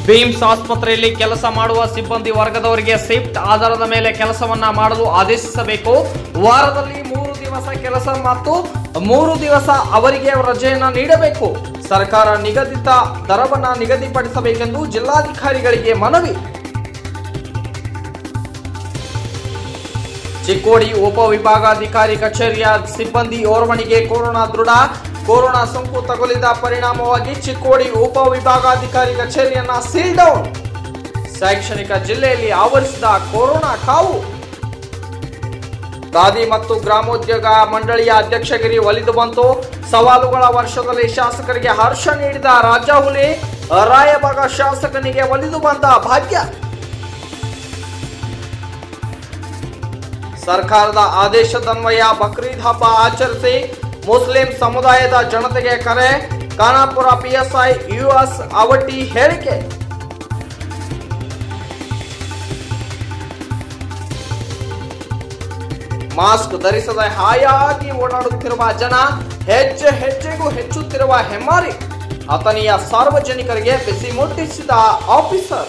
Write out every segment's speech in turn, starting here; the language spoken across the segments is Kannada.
ಬಿಮ್ಸ್ ಆಸ್ಪತ್ರೆಯಲ್ಲಿ ಕೆಲಸ ಮಾಡುವ ಸಿಬ್ಬಂದಿ ವರ್ಗದವರಿಗೆ ಶಿಫ್ಟ್ ಆಧಾರದ ಮೇಲೆ ಕೆಲಸವನ್ನ ಮಾಡಲು ಆದೇಶಿಸಬೇಕು ವಾರದಲ್ಲಿ ಮೂರು ದಿವಸ ಕೆಲಸ ಮತ್ತು ಮೂರು ದಿವಸ ಅವರಿಗೆ ರಜೆಯನ್ನ ನೀಡಬೇಕು ಸರ್ಕಾರ ನಿಗದಿತ ದರವನ್ನ ನಿಗದಿಪಡಿಸಬೇಕೆಂದು ಜಿಲ್ಲಾಧಿಕಾರಿಗಳಿಗೆ ಮನವಿ ಚಿಕ್ಕೋಡಿ ಉಪವಿಭಾಗಾಧಿಕಾರಿ ಕಚೇರಿಯ ಸಿಬ್ಬಂದಿ ಓರ್ವಣಿಗೆ ಕೊರೋನಾ ದೃಢ ಕೊರೋನಾ ಸೋಂಕು ತಗುಲಿದ ಪರಿಣಾಮವಾಗಿ ಚಿಕ್ಕೋಡಿ ಉಪವಿಭಾಗಾಧಿಕಾರಿ ಕಚೇರಿಯನ್ನ ಸೀಲ್ ಡೌನ್ ಶೈಕ್ಷಣಿಕ ಜಿಲ್ಲೆಯಲ್ಲಿ ಆವರಿಸಿದ ಕೊರೋನಾ ಕಾವು ಖಾದಿ ಮತ್ತು ಗ್ರಾಮೋದ್ಯೋಗ ಮಂಡಳಿಯ ಅಧ್ಯಕ್ಷಗಿರಿ ಒಲಿದು ಬಂತು ಸವಾಲುಗಳ ವರ್ಷದಲ್ಲಿ ಶಾಸಕರಿಗೆ ಹರ್ಷ ನೀಡಿದ ರಾಜಾಹುಲಿ ರಾಯಬಾಗ ಶಾಸಕನಿಗೆ ಒಲಿದು ಬಂದ ಭಾಗ್ಯ ಸರ್ಕಾರದ ಆದೇಶದನ್ವಯ ಬಕ್ರೀದ್ ಹಬ್ಬ ಆಚರಿಸಿ ಮುಸ್ಲಿಂ ಸಮುದಾಯದ ಜನತೆಗೆ ಕರೆ ಖಾನಾಪುರ ಪಿಎಸ್ಐ ಯುಎಸ್ ಅವಟಿ ಹೇಳಿಕೆ ಮಾಸ್ಕ್ ಧರಿಸದೆ ಹಾಯಾಗಿ ಓಡಾಡುತ್ತಿರುವ ಜನ ಹೆಜ್ಜೆ ಹೆಜ್ಜೆಗೂ ಹೆಚ್ಚುತ್ತಿರುವ ಹೆಮ್ಮಾರಿ ಅಥಣಿಯ ಸಾರ್ವಜನಿಕರಿಗೆ ಬಿಸಿ ಮುಟ್ಟಿಸಿದ ಆಫೀಸರ್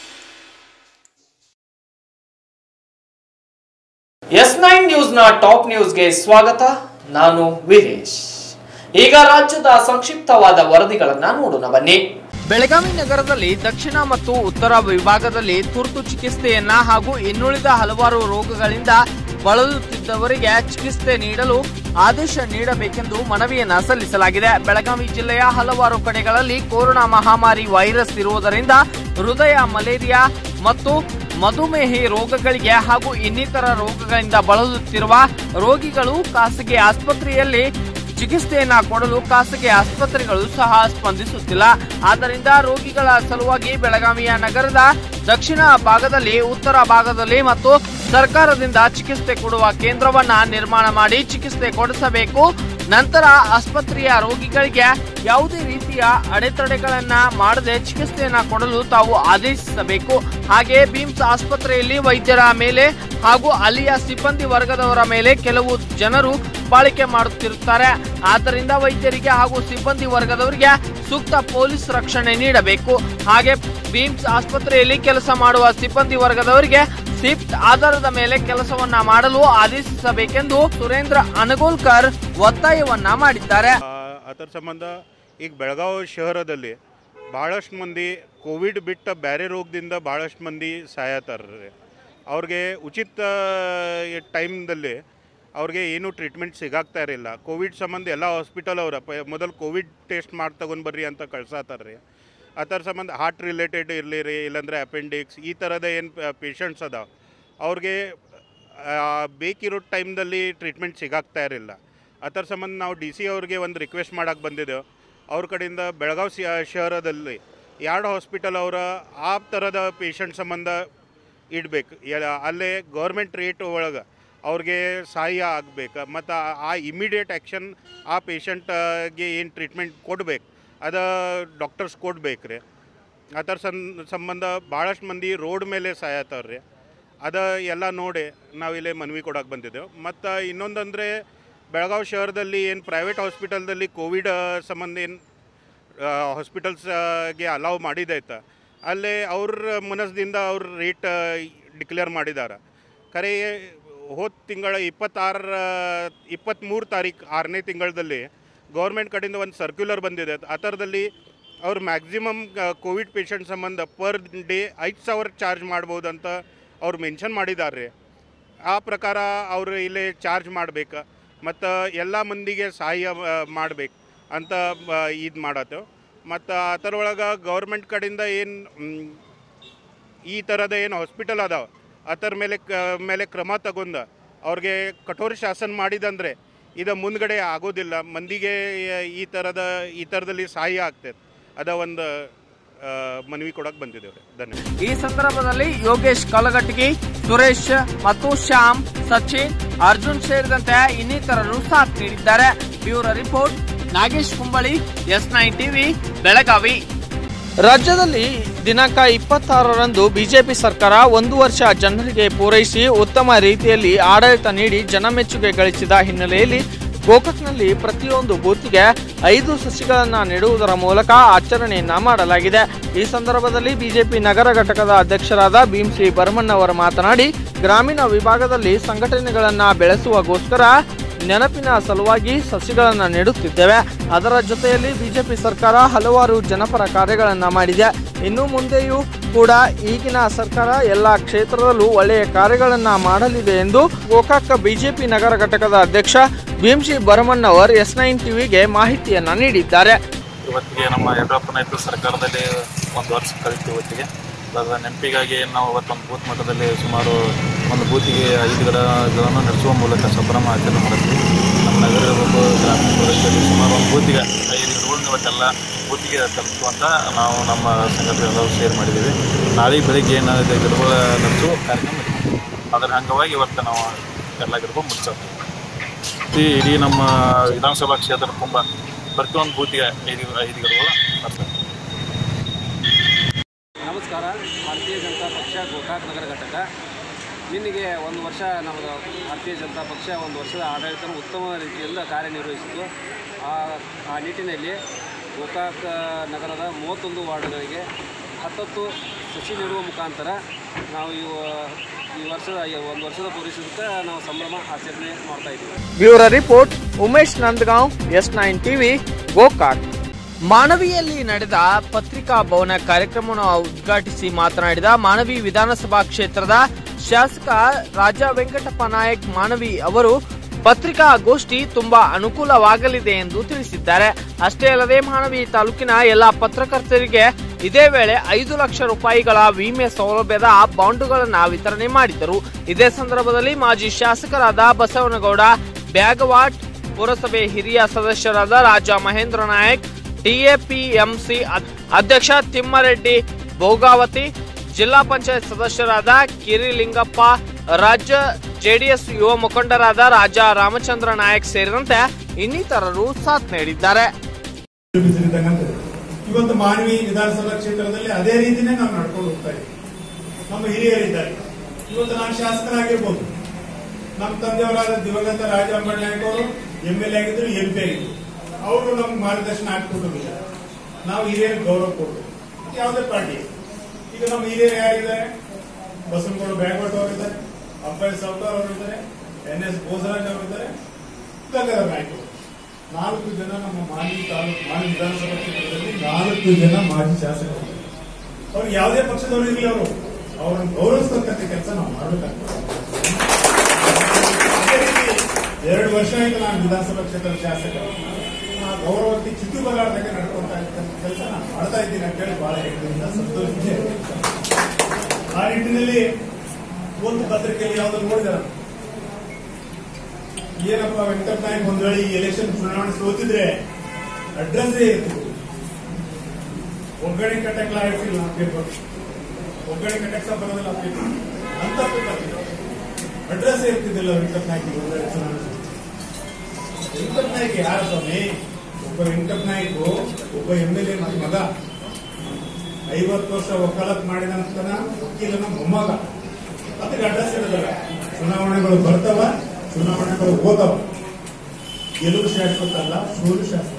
ಎಸ್ ನೈನ್ ನ್ಯೂಸ್ನ ಟಾಪ್ ನ್ಯೂಸ್ಗೆ ಸ್ವಾಗತ ನಾನು ವೀರೇಶ್ ಈಗ ರಾಜ್ಯದ ಸಂಕ್ಷಿಪ್ತವಾದ ವರದಿಗಳನ್ನ ನೋಡೋಣ ಬನ್ನಿ ಬೆಳಗಾವಿ ನಗರದಲ್ಲಿ ದಕ್ಷಿಣ ಮತ್ತು ಉತ್ತರ ವಿಭಾಗದಲ್ಲಿ ತುರ್ತು ಚಿಕಿತ್ಸೆಯನ್ನ ಹಾಗೂ ಇನ್ನುಳಿದ ಹಲವಾರು ರೋಗಗಳಿಂದ ಬಳಲುತ್ತಿದ್ದವರಿಗೆ ಚಿಕಿತ್ಸೆ ನೀಡಲು ಆದೇಶ ನೀಡಬೇಕೆಂದು ಮನವಿಯನ್ನ ಸಲ್ಲಿಸಲಾಗಿದೆ ಬೆಳಗಾವಿ ಜಿಲ್ಲೆಯ ಹಲವಾರು ಕಡೆಗಳಲ್ಲಿ ಕೊರೋನಾ ಮಹಾಮಾರಿ ವೈರಸ್ ಇರುವುದರಿಂದ ಹೃದಯ ಮಲೇರಿಯಾ ಮತ್ತು ಮಧುಮೇಹಿ ರೋಗಗಳಿಗೆ ಹಾಗೂ ಇನ್ನಿತರ ರೋಗಗಳಿಂದ ಬಳಲುತ್ತಿರುವ ರೋಗಿಗಳು ಖಾಸಗಿ ಆಸ್ಪತ್ರೆಯಲ್ಲಿ ಚಿಕಿತ್ಸೆಯನ್ನ ಕೊಡಲು ಖಾಸಗಿ ಆಸ್ಪತ್ರೆಗಳು ಸಹ ಸ್ಪಂದಿಸುತ್ತಿಲ್ಲ ಆದ್ದರಿಂದ ರೋಗಿಗಳ ಸಲುವಾಗಿ ಬೆಳಗಾವಿಯ ನಗರದ ದಕ್ಷಿಣ ಭಾಗದಲ್ಲಿ ಉತ್ತರ ಭಾಗದಲ್ಲಿ ಮತ್ತು ಸರ್ಕಾರದಿಂದ ಚಿಕಿತ್ಸೆ ಕೊಡುವ ಕೇಂದ್ರವನ್ನ ನಿರ್ಮಾಣ ಮಾಡಿ ಚಿಕಿತ್ಸೆ ಕೊಡಿಸಬೇಕು ನಂತರ ಆಸ್ಪತ್ರೆಯ ರೋಗಿಗಳಿಗೆ ಯಾವುದೇ ರೀತಿಯ ಅಡೆತಡೆಗಳನ್ನ ಮಾಡದೆ ಚಿಕಿತ್ಸೆಯನ್ನ ಕೊಡಲು ತಾವು ಆದೇಶಿಸಬೇಕು ಹಾಗೆ ಬಿಮ್ಸ್ ಆಸ್ಪತ್ರೆಯಲ್ಲಿ ವೈದ್ಯರ ಮೇಲೆ ಹಾಗೂ ಅಲ್ಲಿಯ ಸಿಬ್ಬಂದಿ ವರ್ಗದವರ ಮೇಲೆ ಕೆಲವು ಜನರು ಬಾಳಿಕೆ ಮಾಡುತ್ತಿರುತ್ತಾರೆ ಆದ್ದರಿಂದ ವೈದ್ಯರಿಗೆ ಹಾಗೂ ಸಿಬ್ಬಂದಿ ವರ್ಗದವರಿಗೆ ಸೂಕ್ತ ಪೊಲೀಸ್ ರಕ್ಷಣೆ ನೀಡಬೇಕು ಹಾಗೆ ಬಿಮ್ಸ್ ಆಸ್ಪತ್ರೆಯಲ್ಲಿ ಕೆಲಸ ಮಾಡುವ ಸಿಬ್ಬಂದಿ ವರ್ಗದವರಿಗೆ ಶಿಫ್ಟ್ ಆಧಾರದ ಮೇಲೆ ಕೆಲಸವನ್ನ ಮಾಡಲು ಆದೇಶಿಸಬೇಕೆಂದು ಸುರೇಂದ್ರ ಅನಗೋಲ್ಕರ್ ಒತ್ತಾಯವನ್ನ ಮಾಡಿದ್ದಾರೆ ಆ, ಅದರ ಸಂಬಂಧ ಈಗ ಬೆಳಗಾವಿ ಶಹರದಲ್ಲಿ ಭಾಳಷ್ಟು ಮಂದಿ ಕೋವಿಡ್ ಬಿಟ್ಟ ಬೇರೆ ರೋಗದಿಂದ ಭಾಳಷ್ಟು ಮಂದಿ ಸಾಯತ್ತಾರ್ರಿ ಅವ್ರಿಗೆ ಉಚಿತ ಟೈಮ್ದಲ್ಲಿ ಅವ್ರಿಗೆ ಏನೂ ಟ್ರೀಟ್ಮೆಂಟ್ ಸಿಗಾಕ್ತಾ ಇರಲಿಲ್ಲ ಕೋವಿಡ್ ಸಂಬಂಧ ಎಲ್ಲ ಹಾಸ್ಪಿಟಲ್ ಅವ್ರ ಪ ಮೊದಲು ಕೋವಿಡ್ ಟೆಸ್ಟ್ ಮಾಡಿ ತಗೊಂಡ್ ಬರ್ರಿ ಅಂತ ಕಳ್ಸಾತಾರ್ರಿ ಅದರ ಸಂಬಂಧ ಹಾರ್ಟ್ ರಿಲೇಟೆಡ್ ಇರಲಿ ರೀ ಇಲ್ಲಾಂದ್ರೆ ಅಪೆಂಡಿಕ್ಸ್ ಈ ಥರದ ಏನು ಪೇಷಂಟ್ಸ್ ಅದಾವ ಅವ್ರಿಗೆ ಆ, ಬೇಕಿರೋ ಟೈಮ್ದಲ್ಲಿ ಟ್ರೀಟ್ಮೆಂಟ್ ಸಿಗಾಕ್ತಾ ಇರಲಿಲ್ಲ ಅದರ ಸಂಬಂಧ ನಾವು ಡಿ ಸಿ ಅವ್ರಿಗೆ ಒಂದು ರಿಕ್ವೆಸ್ಟ್ ಮಾಡಕ್ಕೆ ಬಂದಿದ್ದೆವು ಅವ್ರ ಕಡೆಯಿಂದ ಬೆಳಗಾವಿ ಸಿ ಶಹರದಲ್ಲಿ ಎರಡು ಹಾಸ್ಪಿಟಲ್ ಅವರ ಆ ಥರದ ಪೇಷಂಟ್ ಸಂಬಂಧ ಇಡಬೇಕು ಅಲ್ಲೇ ಗೌರ್ಮೆಂಟ್ ರೇಟ್ ಒಳಗೆ ಅವ್ರಿಗೆ ಸಹಾಯ ಆಗ್ಬೇಕು ಮತ್ತು ಆ ಇಮಿಡಿಯೇಟ್ ಆ್ಯಕ್ಷನ್ ಆ ಪೇಷಂಟ್ಗೆ ಏನು ಟ್ರೀಟ್ಮೆಂಟ್ ಕೊಡ್ಬೇಕು ಅದ ಡಾಕ್ಟರ್ಸ್ ಕೊಡ್ಬೇಕು ರೀ ಅದರ ಸನ್ ಸಂಬಂಧ ಭಾಳಷ್ಟು ಮಂದಿ ರೋಡ್ ಮೇಲೆ ಸಾಯತ್ತವ್ರಿ ಅದ ಎಲ್ಲ ನೋಡಿ ನಾವಿಲ್ಲೇ ಮನವಿ ಕೊಡಕ್ಕೆ ಬಂದಿದ್ದೆವು ಮತ್ತು ಇನ್ನೊಂದಂದರೆ ಬೆಳಗಾವಿ ಶಹರದಲ್ಲಿ ಏನು ಪ್ರೈವೇಟ್ ಹಾಸ್ಪಿಟಲ್ದಲ್ಲಿ ಕೋವಿಡ್ ಸಂಬಂಧ ಏನು ಹಾಸ್ಪಿಟಲ್ಸ್ಗೆ ಅಲೌ ಮಾಡಿದೈತೆ ಅಲ್ಲೇ ಅವ್ರ ಮನಸ್ದಿಂದ ಅವ್ರ ರೇಟ್ ಡಿಕ್ಲೇರ್ ಮಾಡಿದ್ದಾರೆ ಖರೆ ಹೋದ ತಿಂಗಳ ಇಪ್ಪತ್ತಾರ ಇಪ್ಪತ್ತ್ಮೂರು ತಾರೀಕು ಆರನೇ ತಿಂಗಳದಲ್ಲಿ ಗೌರ್ಮೆಂಟ್ ಕಡೆಯಿಂದ ಒಂದು ಸರ್ಕ್ಯುಲರ್ ಬಂದಿದೆ ಆ ಥರದಲ್ಲಿ ಅವ್ರು ಮ್ಯಾಕ್ಸಿಮಮ್ ಕೋವಿಡ್ ಪೇಷಂಟ್ ಸಂಬಂಧ ಪರ್ ಡೇ ಐದು ಸಾವಿರ ಚಾರ್ಜ್ ಮಾಡ್ಬೋದು ಅಂತ ಅವ್ರು ಮೆನ್ಷನ್ ಮಾಡಿದ್ದಾರೆ ಆ ಪ್ರಕಾರ ಅವರು ಇಲ್ಲೇ ಚಾರ್ಜ್ ಮಾಡ್ಬೇಕು ಮತ್ತು ಎಲ್ಲ ಮಂದಿಗೆ ಸಹಾಯ ಮಾಡ್ಬೇಕು ಅಂತ ಇದು ಮಾಡತ್ತೇವೆ ಮತ್ತು ಅದರೊಳಗೆ ಗೌರ್ಮೆಂಟ್ ಕಡೆಯಿಂದ ಏನು ಈ ಥರದ ಏನು ಹಾಸ್ಪಿಟಲ್ ಅದಾವ ಅದರ ಮೇಲೆ ಕ ಮೇಲೆ ಕ್ರಮ ತಗೊಂಡ ಅವ್ರಿಗೆ ಕಠೋರ ಶಾಸನ ಮಾಡಿದಂದರೆ ಇದು ಮುಂದ್ಗಡೆ ಆಗೋದಿಲ್ಲ ಮಂದಿಗೆ ಈ ಥರದ ಈ ಥರದಲ್ಲಿ ಸಹಾಯ ಆಗ್ತೈತೆ ಅದ ಒಂದು ಆ, ಮನವಿ ಕೊಡಕ್ಕೆ ಬಂದಿದ್ದೇವೆ ಧನ್ಯವಾದ ಈ ಸಂದರ್ಭದಲ್ಲಿ ಯೋಗೇಶ್ ಕಲಗಟ್ಟಿಗಿ ಸುರೇಶ್ ಮತ್ತು ಶ್ಯಾಮ್ ಸಚಿನ್ ಅರ್ಜುನ್ ಸೇರಿದಂತೆ ಇನ್ನಿತರರು ಸಾಥ್ ನೀಡಿದ್ದಾರೆ bureau report Nagesh Kumbali S nine TV Belagavi ರಾಜ್ಯದಲ್ಲಿ ದಿನಾಂಕ ಇಪ್ಪತ್ತಾರರಂದು ಬಿಜೆಪಿ ಸರ್ಕಾರ ಒಂದು ವರ್ಷ ಜನರಿಗೆ ಪೂರೈಸಿ ಉತ್ತಮ ರೀತಿಯಲ್ಲಿ ಆಡಳಿತ ನೀಡಿ ಜನಮೆಚ್ಚುಗೆ ಗಳಿಸಿದ ಹಿನ್ನೆಲೆಯಲ್ಲಿ ಗೋಕಾಕ್ನಲ್ಲಿ ಪ್ರತಿಯೊಂದು ಬೂತಿಗೆ ಐದು ಸಸಿಗಳನ್ನು ನೆಡುವುದರ ಮೂಲಕ ಆಚರಣೆಯನ್ನ ಮಾಡಲಾಗಿದೆ ಈ ಸಂದರ್ಭದಲ್ಲಿ ಬಿಜೆಪಿ ನಗರ ಘಟಕದ ಅಧ್ಯಕ್ಷರಾದ ಭೀಮ್ಸಿ ಭರಮಣ್ಣವರು ಮಾತನಾಡಿ ಗ್ರಾಮೀಣ ವಿಭಾಗದಲ್ಲಿ ಸಂಘಟನೆಗಳನ್ನ ಬೆಳೆಸುವಗೋಸ್ಕರ ನೆನಪಿನ ಸಲುವಾಗಿ ಸಸಿಗಳನ್ನು ನೆಡುತ್ತಿದ್ದೇವೆ ಅದರ ಜೊತೆಯಲ್ಲಿ ಬಿಜೆಪಿ ಸರ್ಕಾರ ಹಲವಾರು ಜನಪರ ಕಾರ್ಯಗಳನ್ನ ಮಾಡಿದೆ ಇನ್ನು ಮುಂದೆಯೂ ಕೂಡ ಈಗಿನ ಸರ್ಕಾರ ಎಲ್ಲ ಕ್ಷೇತ್ರದಲ್ಲೂ ಒಳ್ಳೆಯ ಕಾರ್ಯಗಳನ್ನ ಮಾಡಲಿದೆ ಎಂದು ಗೋಕಾಕ್ ಬಿಜೆಪಿ ನಗರ ಘಟಕದ ಅಧ್ಯಕ್ಷ ಭೀಮ್ಶಿ ಭರಮಣ್ಣವರ್ ಎಸ್ ನೈನ್ ಟಿವಿಗೆ ಮಾಹಿತಿಯನ್ನ ನೀಡಿದ್ದಾರೆ ಇವತ್ತಿಗೆ ನಮ್ಮ ಯಡಿಯೂರಪ್ಪ ನೇತೃತ್ವದ ಸರ್ಕಾರದಲ್ಲಿ ಒಂದು ವರ್ಷ ಕಳಿತು ಇವತ್ತಿಗೆ ಅದರ ನೆನಪಿಗಾಗಿ ನಾವು ಇವತ್ತೊಂದು ಬೂತ್ ಮಟ್ಟದಲ್ಲಿ ಸುಮಾರು ಒಂದು ಬೂತಿಗೆ ಐದು ಗಿಡಗಳನ್ನು ನಡೆಸುವ ಮೂಲಕ ಸಂಭ್ರಮ ಆಚರಣೆ ಮಾಡಿದ್ವಿ ನಮ್ಮ ನಗರ ಒಂದು ಗ್ರಾಮೀಣ ಪ್ರದೇಶದಲ್ಲಿ ಸುಮಾರು ಒಂದು ಬೂತಿಗೆ ಐದು ಗಿಡಗಳನ್ನ ಇವತ್ತೆಲ್ಲ ಬೂತಿಗೆ ತಲುಪುವಂತ ನಾವು ನಮ್ಮ ಸಂಘಟನೆಲ್ಲರೂ ಶೇರ್ ಮಾಡಿದ್ದೀವಿ ನಾಳೆ ಬೆಳಿಗ್ಗೆ ಏನಾಗಿದೆ ಗಿಡಗಳ ನಡೆಸುವ ಕಾರ್ಯಕ್ರಮ ಇದೆ. ಅದರ ಅಂಗವಾಗಿ ಇವತ್ತು ನಾವು ಎಲ್ಲ ಗಿಡಗಳು ಮುಗಿಸೋದು ಈ ಇಡೀ ನಮ್ಮ ವಿಧಾನಸಭಾ ಕ್ಷೇತ್ರ ತುಂಬ ಪ್ರತಿಯೊಂದು ಬೂತಿಗೆ ಐದು ಐದು ಗಿಡಗಳು ಬರ್ತವೆ ನಮಸ್ಕಾರ ಭಾರತೀಯ ಜನತಾ ಪಕ್ಷ ಗೋಕಾಕ್ ನಗರ ಘಟಕ ನಿನ್ನೆಗೆ ಒಂದು ವರ್ಷ ನಮ್ಮದು ಭಾರತೀಯ ಜನತಾ ಪಕ್ಷ ಒಂದು ವರ್ಷದ ಆಡಳಿತ ಉತ್ತಮ ರೀತಿಯಿಂದ ಕಾರ್ಯನಿರ್ವಹಿಸಿತು ಆ ಆ ನಿಟ್ಟಿನಲ್ಲಿ ಗೋಕಾಕ್ ನಗರದ ಮೂವತ್ತೊಂದು ವಾರ್ಡ್ಗಳಿಗೆ ಹತ್ತತ್ತು ಸಸಿ ನೆಡುವ ಮುಖಾಂತರ ನಾವು ಈ ವ- ಈ ವರ್ಷದ ಈ ಒಂದು ವರ್ಷದ ಪೂರೈಸೋದಕ್ಕೆ ನಾವು ಸಂಭ್ರಮ ಆಚರಣೆ ಮಾಡ್ತಾ ಇದ್ದೀವಿ bureau report Umesh Nandagaon S nine TV Gokak ಮಾನವಿಯಲ್ಲಿ ನಡೆದ ಪತ್ರಿಕಾ ಭವನ ಕಾರ್ಯಕ್ರಮವನ್ನು ಉದ್ಘಾಟಿಸಿ ಮಾತನಾಡಿದ ಮಾನವಿ ವಿಧಾನಸಭಾ ಕ್ಷೇತ್ರದ ಶಾಸಕ ರಾಜ ವೆಂಕಟಪ್ಪ ನಾಯಕ್ ಮಾನವಿ ಅವರು ಪತ್ರಿಕಾಗೋಷ್ಠಿ ತುಂಬಾ ಅನುಕೂಲವಾಗಲಿದೆ ಎಂದು ತಿಳಿಸಿದ್ದಾರೆ ಅಷ್ಟೇ ಅಲ್ಲದೆ ಮಾನವಿ ತಾಲೂಕಿನ ಎಲ್ಲ ಪತ್ರಕರ್ತರಿಗೆ ಇದೇ ವೇಳೆ ಐದು ಲಕ್ಷ ರೂಪಾಯಿಗಳ ವಿಮೆ ಸೌಲಭ್ಯದ ಬಾಂಡುಗಳನ್ನು ವಿತರಣೆ ಮಾಡಿದರು ಇದೇ ಸಂದರ್ಭದಲ್ಲಿ ಮಾಜಿ ಶಾಸಕರಾದ ಬಸವನಗೌಡ ಬ್ಯಾಗವಾಟ್ ಪುರಸಭೆ ಹಿರಿಯ ಸದಸ್ಯರಾದ ರಾಜ ಮಹೇಂದ್ರ ನಾಯಕ್ ಟಿಎಪಿಎಂಸಿ ಅಧ್ಯಕ್ಷ ತಿಮ್ಮಾರೆಡ್ಡಿ ಭೋಗಾವತಿ ಜಿಲ್ಲಾ ಪಂಚಾಯತ್ ಸದಸ್ಯರಾದ ಕಿರಿಲಿಂಗಪ್ಪ ರಾಜ್ಯ ಜೆಡಿಎಸ್ ಯುವ ಮುಖಂಡರಾದ ರಾಜ ರಾಮಚಂದ್ರ ನಾಯಕ್ ಸೇರಿದಂತೆ ಇನ್ನಿತರರು ಸಾಥ್ ನೀಡಿದ್ದಾರೆ ರೂಪಿಸಿರ್ತಕ್ಕಂಥದ್ದು ಇವತ್ತು ಮಾನವಿ ವಿಧಾನಸಭಾ ಕ್ಷೇತ್ರದಲ್ಲಿ ಅದೇ ರೀತಿನೇ ನಾವು ನಡ್ಕೊಂಡು ಹೋಗ್ತಾ ಇದ್ದೀವಿ ನಮ್ಮ ಹಿರಿಯರಿದ್ದಾರೆ ಇವತ್ತು ನಾನು ಶಾಸಕರಾಗಿರ್ಬೋದು ನಮ್ಮ ತಂದೆಯವರಾದ ದಿವಂಗತ ರಾಜ ನಾಯಕ್ ಅವರು ಎಂ ಎಲ್ ಎ ಆಗಿದ್ರು ಎಂ ಪಿ ಆಗಿದ್ರು ಅವರು ನಮ್ಗೆ ಮಾರ್ಗದರ್ಶನ ಹಾಕಿಕೊಟ್ಟಿಲ್ಲ ನಾವು ಹಿರಿಯರಿಗೆ ಗೌರವ ಕೊಡ್ಬೇಕು ಯಾವುದೇ ಪಾರ್ಟಿ ಈಗ ನಮ್ಮ ಹಿರಿಯರು ಯಾರಿದ್ದಾರೆ ಬಸವನಗೌಡ ಬ್ಯಾಗ್ವಟ್ ಅವರಿದ್ದಾರೆ ಅಬ್ಬಾಯಿ ಸಾವ್ಕಾರ್ ಅವರಿದ್ದಾರೆ ಎನ್ ಎಸ್ ಬೋಸರಾಜ್ ಅವರಿದ್ದಾರೆ ಗಂಗಾಧರ ನಾಯ್ಕರು ನಾಲ್ಕು ಜನ ನಮ್ಮ ಮಾಜಿ ತಾಲೂಕು ಮಾಜಿ ವಿಧಾನಸಭಾ ಕ್ಷೇತ್ರದಲ್ಲಿ ನಾಲ್ಕು ಜನ ಮಾಜಿ ಶಾಸಕರು ಅವ್ರು ಯಾವುದೇ ಪಕ್ಷದವರು ಇರಲಿ ಅವರು ಅವರನ್ನು ಗೌರವಿಸ್ತಕ್ಕಂಥ ಕೆಲಸ ನಾವು ಮಾಡಬೇಕಾಗ್ತದೆ ಅದೇ ರೀತಿ ಎರಡು ವರ್ಷ ಆಯ್ತು ನಾನು ವಿಧಾನಸಭಾ ಕ್ಷೇತ್ರದ ಶಾಸಕ ಆ ಗೌರವಕ್ಕೆ ಚಿತ್ತು ಬರಲಾರ್ದಂಗೆ ನಡ್ಕೊಂತ ಇರ್ತಕ್ಕಂಥ ಕೆಲಸ ನಾನು ಮಾಡ್ತಾ ಇದ್ದೀನಿ ಅಂತ ಹೇಳಿ ಬಹಳ ಹೆಗ್ಗಳಿಂದ ಸಂತೋಷ ಇದೆ ಆ ನಿಟ್ಟಿನಲ್ಲಿ ಒಂದು ಪತ್ರಿಕೆಯಲ್ಲಿ ಯಾವ್ದು ನೋಡಿದಾರ ಏನಪ್ಪ ವೆಂಕಟ ನಾಯಕ್ ಒಂದ್ ವೇಳೆ ಈ ಎಲೆಕ್ಷನ್ ಚುನಾವಣೆ ಸೋತಿದ್ರೆ ಅಡ್ರೆಸ್ಸೇ ಇರ್ತದೆ ಒಗ್ಗರಣೆ ಕಟ್ಟಕ್ಕೆ ಆಗಿಲ್ಲ ಪೇಪರ್ ಒಗ್ಗರಣೆ ಕಟ್ಟಕ್ಕೆ ಸಹ ಬರೋದಿಲ್ಲ ಪೇಪರ್ ಅಂತ ಪೇಪರ್ ಅಡ್ರೆಸ್ ಇರ್ತಿದ್ದಿಲ್ಲ ವೆಂಕಟ ನಾಯಕ್ ಒಂದ್ ವೇಳೆ ಚುನಾವಣೆ ಸೋತಿದ್ರೆ. ವೆಂಕಟ ನಾಯಕ್ ಯಾರ ಸ್ವಾಮಿ ಒಬ್ಬ ವೆಂಕಟ ನಾಯಕ್ ಒಬ್ಬ ಎಂ ಎಲ್ ಎ ಮಗ ಐವತ್ತು ವರ್ಷ ವಕಾಲತ್ ಮಾಡಿದಂತನ ವಕೀಲನ ಮೊಮ್ಮಗ ಅದಕ್ಕೆ ಅಡ್ರೆಸ್ ಇರೋದಿಲ್ಲ ಚುನಾವಣೆಗಳು ಬರ್ತಾವ ಚುನಾವಣೆಗಳು ಹೋದವ ಗೆಲುವು ಶಾಶ್ವತ ಅಲ್ಲ ಸೋಲು ಶಾಶ್ವತ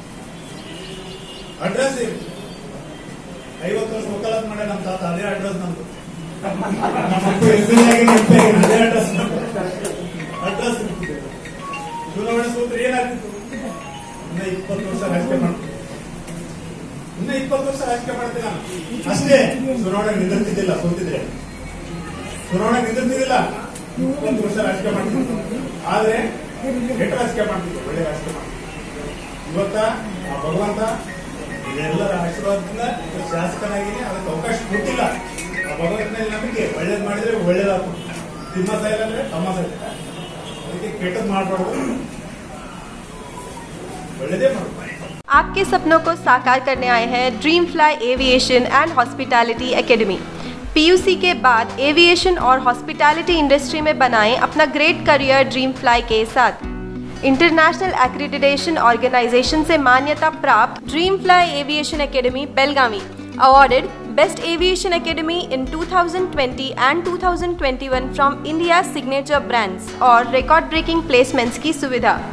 ಅಡ್ರೆಸ್ ಏನು ಐವತ್ತು ವರ್ಷ ವಕಾಲತ್ ಮಾಡ್ಯಾನ ನಮ್ಮ ತಾತ ಅದೇ ಅಡ್ರೆಸ್ ನಂದು ನಮ್ಮ ಎಸ್ ಎಲ್ ಆಗಿ ಎಂ ಪಿ ಆಗಿ ಅದೇ ಅಡ್ರೆಸ್ ಅಡ್ರೆಸ್ ಇರ್ತಿದೆ ಚುನಾವಣೆ ಸೋತ್ರೆ ಏನಾಗ್ತಿತ್ತು ಇನ್ನ ಇಪ್ಪತ್ತು ವರ್ಷ ರಾಜಕೀಯ ಮಾಡ್ತೀನಿ ಇನ್ನ ಇಪ್ಪತ್ತು ವರ್ಷ ರಾಜಕೀಯ ಮಾಡ್ತೀನಿ ನಾನು ಅಷ್ಟೇ ಚುನಾವಣೆ ನಿಂದಿರ್ತಿದ್ದಿಲ್ಲ ಸೋತಿದ್ರೆ ಚುನಾವಣೆ ನಿಂದಿರ್ತಿದ್ದಿಲ್ಲ ಇಪ್ಪತ್ತು ವರ್ಷ ರಾಜಕೀಯ ಮಾಡ್ತಿದ್ದೆ ಆದ್ರೆ ಕೆಟ್ಟ ರಾಜಕೀಯ ಮಾಡ್ತಿದ್ದೆ ಒಳ್ಳೆ ರಾಜಕೀಯ ಮಾಡ್ತಿದ್ದೆ ಇವತ್ತ ಆ ಭಗವಂತ ಎಲ್ಲರ ಆಶೀರ್ವಾದದಿಂದ ಇವತ್ತು ಶಾಸಕನಾಗಿನೇ ಅದಕ್ಕೆ ಅವಕಾಶ ಕೊಟ್ಟಿಲ್ಲ ಆ ಭಗವಂತನ ನಂಬಿಕೆ ಒಳ್ಳೇದ್ ಮಾಡಿದ್ರೆ ಒಳ್ಳೇದಾಗ್ತದೆ ತಿಮ್ಮ ಸಾಯಿಲ್ಲ ಅಂದ್ರೆ ತಮ್ಮ ಸಾಯ್ತಾರೆ ಅದಕ್ಕೆ ಕೆಟ್ಟದ್ ಮಾಡಬಾರ್ದು ಒಳ್ಳೇದೇ ಮಾಡಬೇಕು आपके सपनों को साकार करने आए हैं dream fly aviation and hospitality academy PUC के बाद एविएशन और हॉस्पिटैलिटी इंडस्ट्री में बनाएं अपना ग्रेट करियर ड्रीम फ्लाई के साथ इंटरनेशनल एक्रेडिटेशन ऑर्गेनाइजेशन से मान्यता प्राप्त dream fly aviation academy Belagavi awarded Best Aviation Academy in 2020 and 2021 from India's signature brands और record breaking placements की सुविधा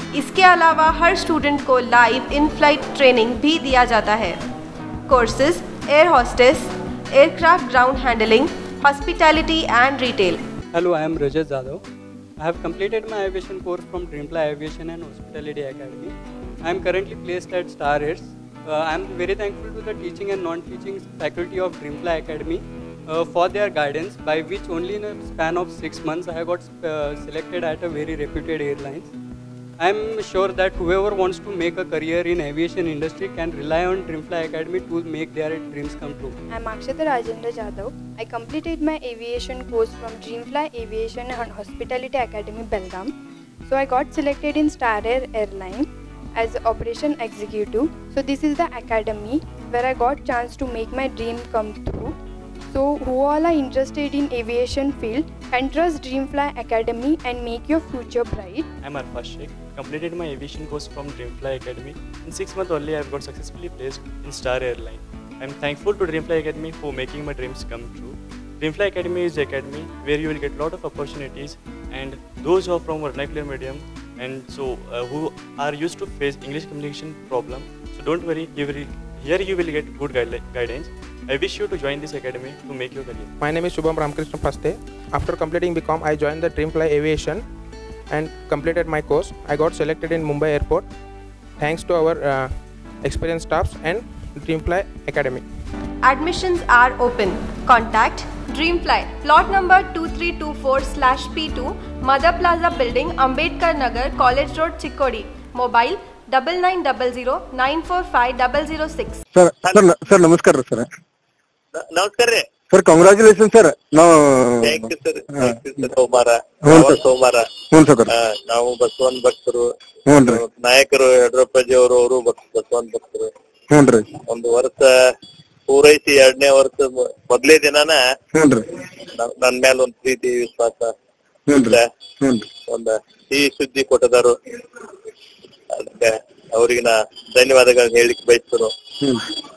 इसके अलावा हर स्टूडेंट को लाइव इन फ्लाइट ट्रेनिंग भी दिया जाता है courses air hostess aircraft ground handling hospitality and retail Hello, I am Rajat Jadhav. I have completed my aviation course from Dreamfly Aviation and Hospitality Academy. I am currently placed at Star Airs. Uh, I am very thankful to the teaching and non-teaching faculty of Dreamfly Academy uh, for their guidance, by which only in a span of six months I got uh, selected at a very reputed airlines. I am sure that whoever wants to make a career in aviation industry can rely on Dreamfly Academy to make their dreams come true. I'm Akshata Rajendra Jadhav. I completed my aviation course from Dreamfly Aviation and Hospitality Academy, Belgaum. So I got selected in Star Air Airline as operation executive. So this is the academy where I got chance to make my dream come true. So who all are interested in aviation field can trust Dreamfly Academy and make your future bright. I'm Arfaz Sheikh. Completed my aviation course from Dreamfly Academy. In six months only, I've got successfully placed in Star Airline. I'm thankful to Dreamfly Academy for making my dreams come true. Dreamfly Academy is the academy where you will get a lot of opportunities, and those who are from vernacular medium and so uh, who are used to face English communication problem. So don't worry, you will, here you will get good guide- guidance. I wish you to join this academy to make your career. My name is Shubham Ramakrishna Paste. After completing BCom, I joined the Dreamfly Aviation and completed my course. I got selected in Mumbai Airport thanks to our uh, experienced staffs and Dreamfly Academy. Admissions are open. Contact Dreamfly, plot number 2324 slash P2, Mother Plaza Building, Ambedkar Nagar, College Road, Chikkodi. Mobile double nine double zero nine four five double zero six. Sir sir ನ- ಸರ್ ನಮಸ್ಕಾರ ರೀ ಸರ್ ನಮಸ್ಕಾರ ರೀ ಸರ್ ಕಂಗ್ರಾಚುಲೇಷನ್ ಸರ್ ನಾವು thank you sir thank you sir ಸೋಮವಾರ ಹ್ಞೂ ಯಾವ ಸರ್. ಸೋಮವಾರ ಹ್ಞೂ ಸರ್ ಆ, ನಾವು ಬಸವನ್ ಭಕ್ತರು ಹ್ಞೂ ರೀ ನಾಯಕರು ಯಡಿಯೂರಪ್ಪಾಜಿ ಅವರು ಅವರು ಬಸವನ್ ಭಕ್ತರು ಹ್ಞೂ ರೀ ಒಂದು ವರ್ಷ ಪೂರೈಸಿ ಎರಡನೇ ವರ್ಷ ಮೊ- ಮೊದ್ಲೇ ದಿನಾನ ಹ್ಞೂ ರೀ ನ- ನನ್ ಮೇಲೆ ಒಂದ್ ಪ್ರೀತಿ ವಿಶ್ವಾಸ ಹ್ಞೂ ರೀ ಹ್ಞೂ ರೀ ಒಂದ ಸಿಹಿ ಸುದ್ದಿ ಕೊಟ್ಟದಾರು ಅದಕ್ಕೆ ಅವ್ರಿಗೆ ನಾ ಧನ್ಯವಾದಗಳನ್ನ ಹೇಳಿಕ್ ಬಯಸ್ತರು ಹ್ಞೂ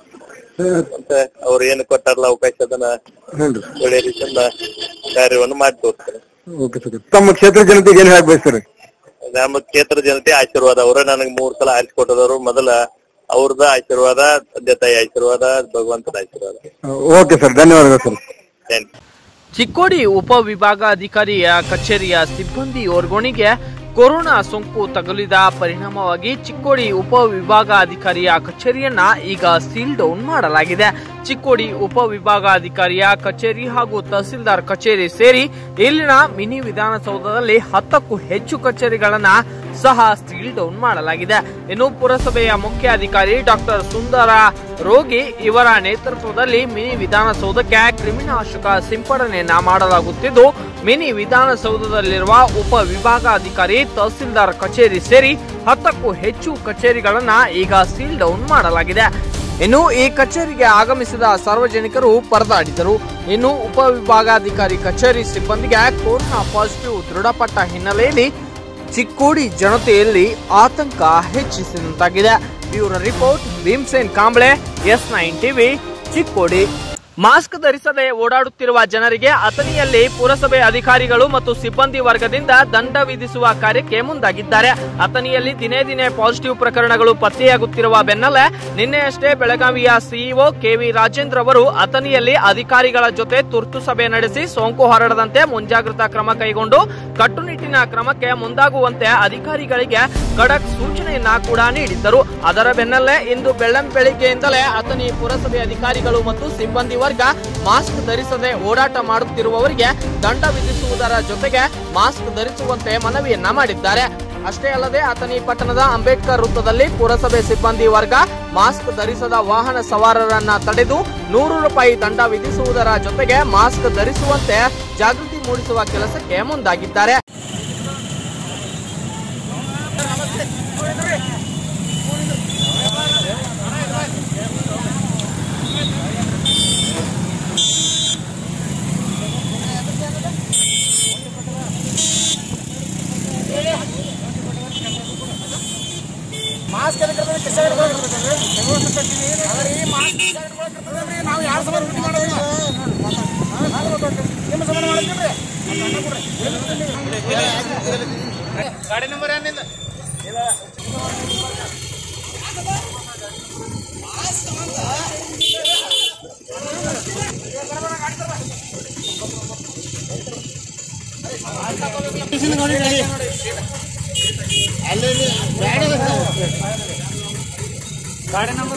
ಮತ್ತೆ ಅವ್ರು ಏನು ಕೊಟ್ಟಾರಲ್ಲ ಅವಕಾಶ ಅದನ್ನ ಹ್ಞೂ ರೀ ಒಳ್ಳೆ ರೀತಿಯಿಂದ ಕಾರ್ಯವನ್ನು ಮಾಡಿ ತೋರಿಸ್ತಾರೆ ಓಕೆ ಸರ್ ತಮ್ಮ ಕ್ಷೇತ್ರ ಜನತೆಗೆ ಏನು ಹೇಳಕ್ ಬಯಸ್ತಾರೆ ನಮ್ಮ ಕ್ಷೇತ್ರ ಜನತೆ ಆಶೀರ್ವಾದ ಅವರ ನನಗೆ ಮೂರ್ ಸಲ ಆರಿಸ್ಕೊಟ್ಟದವರು ಮೊದಲ ಅವ್ರದ ಆಶೀರ್ವಾದ ತಂದೆ ತಾಯಿ ಆಶೀರ್ವಾದ ಭಗವಂತನ ಆಶೀರ್ವಾದ ಓಕೆ ಸರ್ ಧನ್ಯವಾದಗಳು ಸರ್ ಥ್ಯಾಂಕ್ ಚಿಕ್ಕೋಡಿ ಉಪವಿಭಾಗಾಧಿಕಾರಿಯ ಕಚೇರಿಯ ಸಿಬ್ಬಂದಿ ಓರ್ಗೋಣಿಗೆ ಕೊರೋನಾ ಸೋಂಕು ತಗುಲಿದ ಪರಿಣಾಮವಾಗಿ ಚಿಕ್ಕೋಡಿ ಉಪವಿಭಾಗಾಧಿಕಾರಿಯ ಕಚೇರಿಯನ್ನ ಈಗ ಸೀಲ್ ಡೌನ್ ಮಾಡಲಾಗಿದೆ ಚಿಕ್ಕೋಡಿ ಉಪವಿಭಾಗಾಧಿಕಾರಿಯ ಕಚೇರಿ ಹಾಗೂ ತಹಸೀಲ್ದಾರ್ ಕಚೇರಿ ಸೇರಿ ಇಲ್ಲಿನ ಮಿನಿ ವಿಧಾನಸೌಧದಲ್ಲಿ ಹತ್ತಕ್ಕೂ ಹೆಚ್ಚು ಕಚೇರಿಗಳನ್ನ ಸಹ ಸೀಲ್ ಡೌನ್ ಮಾಡಲಾಗಿದೆ ಇನ್ನು ಪುರಸಭೆಯ ಮುಖ್ಯ ಅಧಿಕಾರಿ ಡಾಕ್ಟರ್ ಸುಂದರ ರೋಗಿ ಇವರ ನೇತೃತ್ವದಲ್ಲಿ ಮಿನಿ ವಿಧಾನಸೌಧಕ್ಕೆ ಕ್ರಿಮಿನಾಶಕ ಸಿಂಪಡಣೆಯನ್ನ ಮಾಡಲಾಗುತ್ತಿದ್ದು ಮಿನಿ ವಿಧಾನಸೌಧದಲ್ಲಿರುವ ಉಪ ವಿಭಾಗಾಧಿಕಾರಿ ತಹಸೀಲ್ದಾರ್ ಕಚೇರಿ ಸೇರಿ ಹತ್ತಕ್ಕೂ ಹೆಚ್ಚು ಕಚೇರಿಗಳನ್ನ ಈಗ ಸೀಲ್ ಡೌನ್ ಮಾಡಲಾಗಿದೆ ಇನ್ನು ಈ ಕಚೇರಿಗೆ ಆಗಮಿಸಿದ ಸಾರ್ವಜನಿಕರು ಪರದಾಡಿದರು ಇನ್ನು ಉಪವಿಭಾಗಾಧಿಕಾರಿ ಕಚೇರಿ ಸಿಬ್ಬಂದಿಗೆ ಕೊರೋನಾ ಪಾಸಿಟಿವ್ ದೃಢಪಟ್ಟ ಹಿನ್ನೆಲೆಯಲ್ಲಿ ಚಿಕ್ಕೋಡಿ ಜನತೆಯಲ್ಲಿ ಆತಂಕ ಹೆಚ್ಚಿಸಿದಂತಾಗಿದೆ bureau report Bhimsen Kamble S nine TV Chikkodi mask ಧರಿಸದೆ ಓಡಾಡುತ್ತಿರುವ ಜನರಿಗೆ ಅಥಣಿಯಲ್ಲಿ ಪುರಸಭೆ ಅಧಿಕಾರಿಗಳು ಮತ್ತು ಸಿಬ್ಬಂದಿ ವರ್ಗದಿಂದ ದಂಡ ವಿಧಿಸುವ ಕಾರ್ಯಕ್ಕೆ ಮುಂದಾಗಿದ್ದಾರೆ ಅಥಣಿಯಲ್ಲಿ ದಿನೇ ದಿನೇ ಪಾಸಿಟಿವ್ ಪ್ರಕರಣಗಳು ಪತ್ತೆಯಾಗುತ್ತಿರುವ ಬೆನ್ನಲ್ಲೇ ನಿನ್ನೆಯಷ್ಟೇ ಬೆಳಗಾವಿಯ ಸಿಇಒ ಕೆವಿ ರಾಜೇಂದ್ರ ಅವರು ಅಥಣಿಯಲ್ಲಿ ಅಧಿಕಾರಿಗಳ ಜೊತೆ ತುರ್ತು ಸಭೆ ನಡೆಸಿ ಸೋಂಕು ಹರಡದಂತೆ ಮುಂಜಾಗ್ರತಾ ಕ್ರಮ ಕೈಗೊಂಡು ಕಟ್ಟುನಿಟ್ಟಿನ ಕ್ರಮಕ್ಕೆ ಮುಂದಾಗುವಂತೆ ಅಧಿಕಾರಿಗಳಿಗೆ ಖಡಕ್ ಸೂಚನೆಯನ್ನ ಕೂಡ ನೀಡಿದ್ದರು ಅದರ ಬೆನ್ನಲ್ಲೇ ಇಂದು ಬೆಳ್ಳಂ ಬೆಳಿಗ್ಗೆಯಿಂದಲೇ ಅಥಣಿ ಪುರಸಭೆ ಅಧಿಕಾರಿಗಳು ಮತ್ತು ಸಿಬ್ಬಂದಿ ವರ್ಗ ಮಾಸ್ಕ್ ಧರಿಸದೆ ಓಡಾಟ ಮಾಡುತ್ತಿರುವವರಿಗೆ ದಂಡ ವಿಧಿಸುವುದರ ಜೊತೆಗೆ ಮಾಸ್ಕ್ ಧರಿಸುವಂತೆ ಮನವಿಯನ್ನ ಮಾಡಿದ್ದಾರೆ ಅಷ್ಟೇ ಅಲ್ಲದೆ ಅಥಣಿ ಪಟ್ಟಣದ ಅಂಬೇಡ್ಕರ್ ವೃತ್ತದಲ್ಲಿ ಪುರಸಭೆ ಸಿಬ್ಬಂದಿ ವರ್ಗ ಮಾಸ್ಕ್ ಧರಿಸದ ವಾಹನ ಸವಾರರನ್ನ ತಡೆದು ನೂರು ರೂಪಾಯಿ ದಂಡ ವಿಧಿಸುವುದರ ಜೊತೆಗೆ ಮಾಸ್ಕ್ ಧರಿಸುವಂತೆ ಜಾಗೃತಿ ಮೂಡಿಸುವ ಕೆಲಸಕ್ಕೆ ಮುಂದಾಗಿದ್ದಾರೆ ಗಾಡಿ ನಂಬರ್ ಏನಿಲ್ಲ ಗಾಡಿ number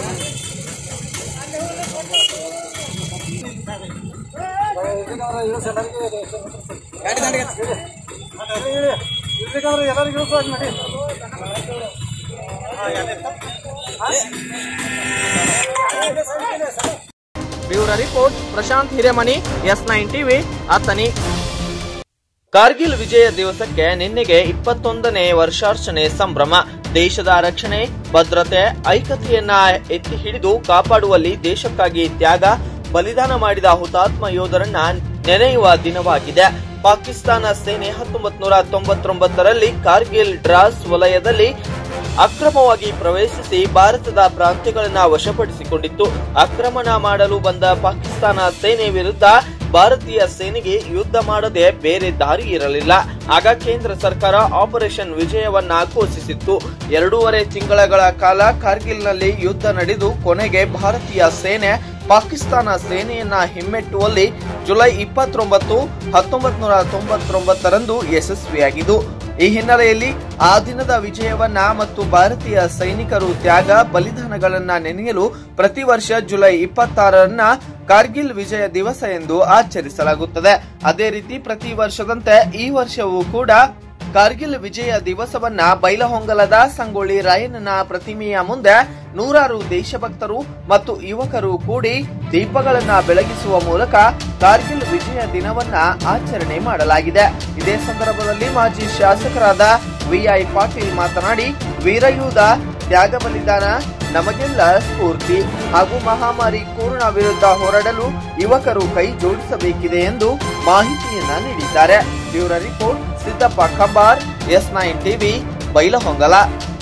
bureau report Prashant Hiremani S nine TV Athani Kargil ವಿಜಯ ದಿವಸಕ್ಕೆ ನಿನ್ನೆಗೆ ಇಪ್ಪತ್ತೊಂದನೇ ವರ್ಷಾರ್ಚನೆ ಸಂಭ್ರಮ ದೇಶದ ರಕ್ಷಣೆ ಭದ್ರತೆ ಐಕ್ಯತೆಯನ್ನ ಎತ್ತಿ ಹಿಡಿದು ಕಾಪಾಡುವಲ್ಲಿ ದೇಶಕ್ಕಾಗಿ ತ್ಯಾಗ ಬಲಿದಾನ ಮಾಡಿದ ಹುತಾತ್ಮ ಯೋಧರನ್ನ ನೆನೆಯುವ ದಿನವಾಗಿದೆ ಪಾಕಿಸ್ತಾನ ಸೇನೆ ಹತ್ತೊಂಬತ್ ನೂರ ತೊಂಬತ್ತೊಂಬತ್ತರಲ್ಲಿ ಕಾರ್ಗಿಲ್ ಡ್ರಾಸ್ ವಲಯದಲ್ಲಿ ಅಕ್ರಮವಾಗಿ ಪ್ರವೇಶಿಸಿ ಭಾರತದ ಪ್ರಾಂತ್ಯಗಳನ್ನ ವಶಪಡಿಸಿಕೊಂಡಿತ್ತು ಆಕ್ರಮಣ ಮಾಡಲು ಬಂದ ಪಾಕಿಸ್ತಾನ ಸೇನೆ ವಿರುದ್ಧ ಭಾರತೀಯ ಸೇನೆಗೆ ಯುದ್ಧ ಮಾಡದೆ ಬೇರೆ ದಾರಿ ಇರಲಿಲ್ಲ ಆಗ ಕೇಂದ್ರ ಸರ್ಕಾರ ಆಪರೇಷನ್ ವಿಜಯವನ್ನ ಘೋಷಿಸಿತ್ತು ಎರಡೂವರೆ ತಿಂಗಳ ಕಾಲ ಕಾರ್ಗಿಲ್ನಲ್ಲಿ ಯುದ್ಧ ನಡೆದು ಕೊನೆಗೆ ಭಾರತೀಯ ಸೇನೆ ಪಾಕಿಸ್ತಾನ ಸೇನೆಯನ್ನ ಹಿಮ್ಮೆಟ್ಟುವಲ್ಲಿ ಜುಲೈ ಇಪ್ಪತ್ತೊಂಬತ್ತು ಹತ್ತೊಂಬತ್ ನೂರ ತೊಂಬತ್ತೊಂಬತ್ತರಂದು ಯಶಸ್ವಿಯಾಗಿದ್ದು ಈ ಹಿನ್ನೆಲೆಯಲ್ಲಿ ಆ ದಿನದ ವಿಜಯವನ್ನ ಮತ್ತು ಭಾರತೀಯ ಸೈನಿಕರು ತ್ಯಾಗ ಬಲಿದಾನಗಳನ್ನ ನೆನೆಯಲು ಪ್ರತಿ ವರ್ಷ ಜುಲೈ ಇಪ್ಪತ್ತಾರರನ್ನ ಕಾರ್ಗಿಲ್ ವಿಜಯ ದಿವಸ ಎಂದು ಆಚರಿಸಲಾಗುತ್ತದೆ ಅದೇ ರೀತಿ ಪ್ರತಿ ವರ್ಷದಂತೆ ಈ ವರ್ಷವೂ ಕೂಡ ಕಾರ್ಗಿಲ್ ವಿಜಯ ದಿವಸವನ್ನ ಬೈಲಹೊಂಗಲದ ಸಂಗೊಳ್ಳಿ ರಾಯಣ್ಣನ ಪ್ರತಿಮೆಯ ಮುಂದೆ ನೂರಾರು ದೇಶಭಕ್ತರು ಮತ್ತು ಯುವಕರು ಕೂಡಿ ದೀಪಗಳನ್ನ ಬೆಳಗಿಸುವ ಮೂಲಕ ಕಾರ್ಗಿಲ್ ವಿಜಯ ದಿನವನ್ನ ಆಚರಣೆ ಮಾಡಲಾಗಿದೆ ಇದೇ ಸಂದರ್ಭದಲ್ಲಿ ಮಾಜಿ ಶಾಸಕರಾದ ವಿಐ ಪಾಟೀಲ್ ಮಾತನಾಡಿ ವೀರಯೂಧ ತ್ಯಾಗ ಬಲಿದಾನ ನಮಗೆಲ್ಲ ಸ್ಫೂರ್ತಿ ಹಾಗೂ ಮಹಾಮಾರಿ ಕೊರೋನಾ ವಿರುದ್ಧ ಹೋರಾಡಲು ಯುವಕರು ಕೈ ಜೋಡಿಸಬೇಕಿದೆ ಎಂದು ಮಾಹಿತಿಯನ್ನ ನೀಡಿದ್ದಾರೆ bureau report Siddappa Khambar S nine TV Bailhongal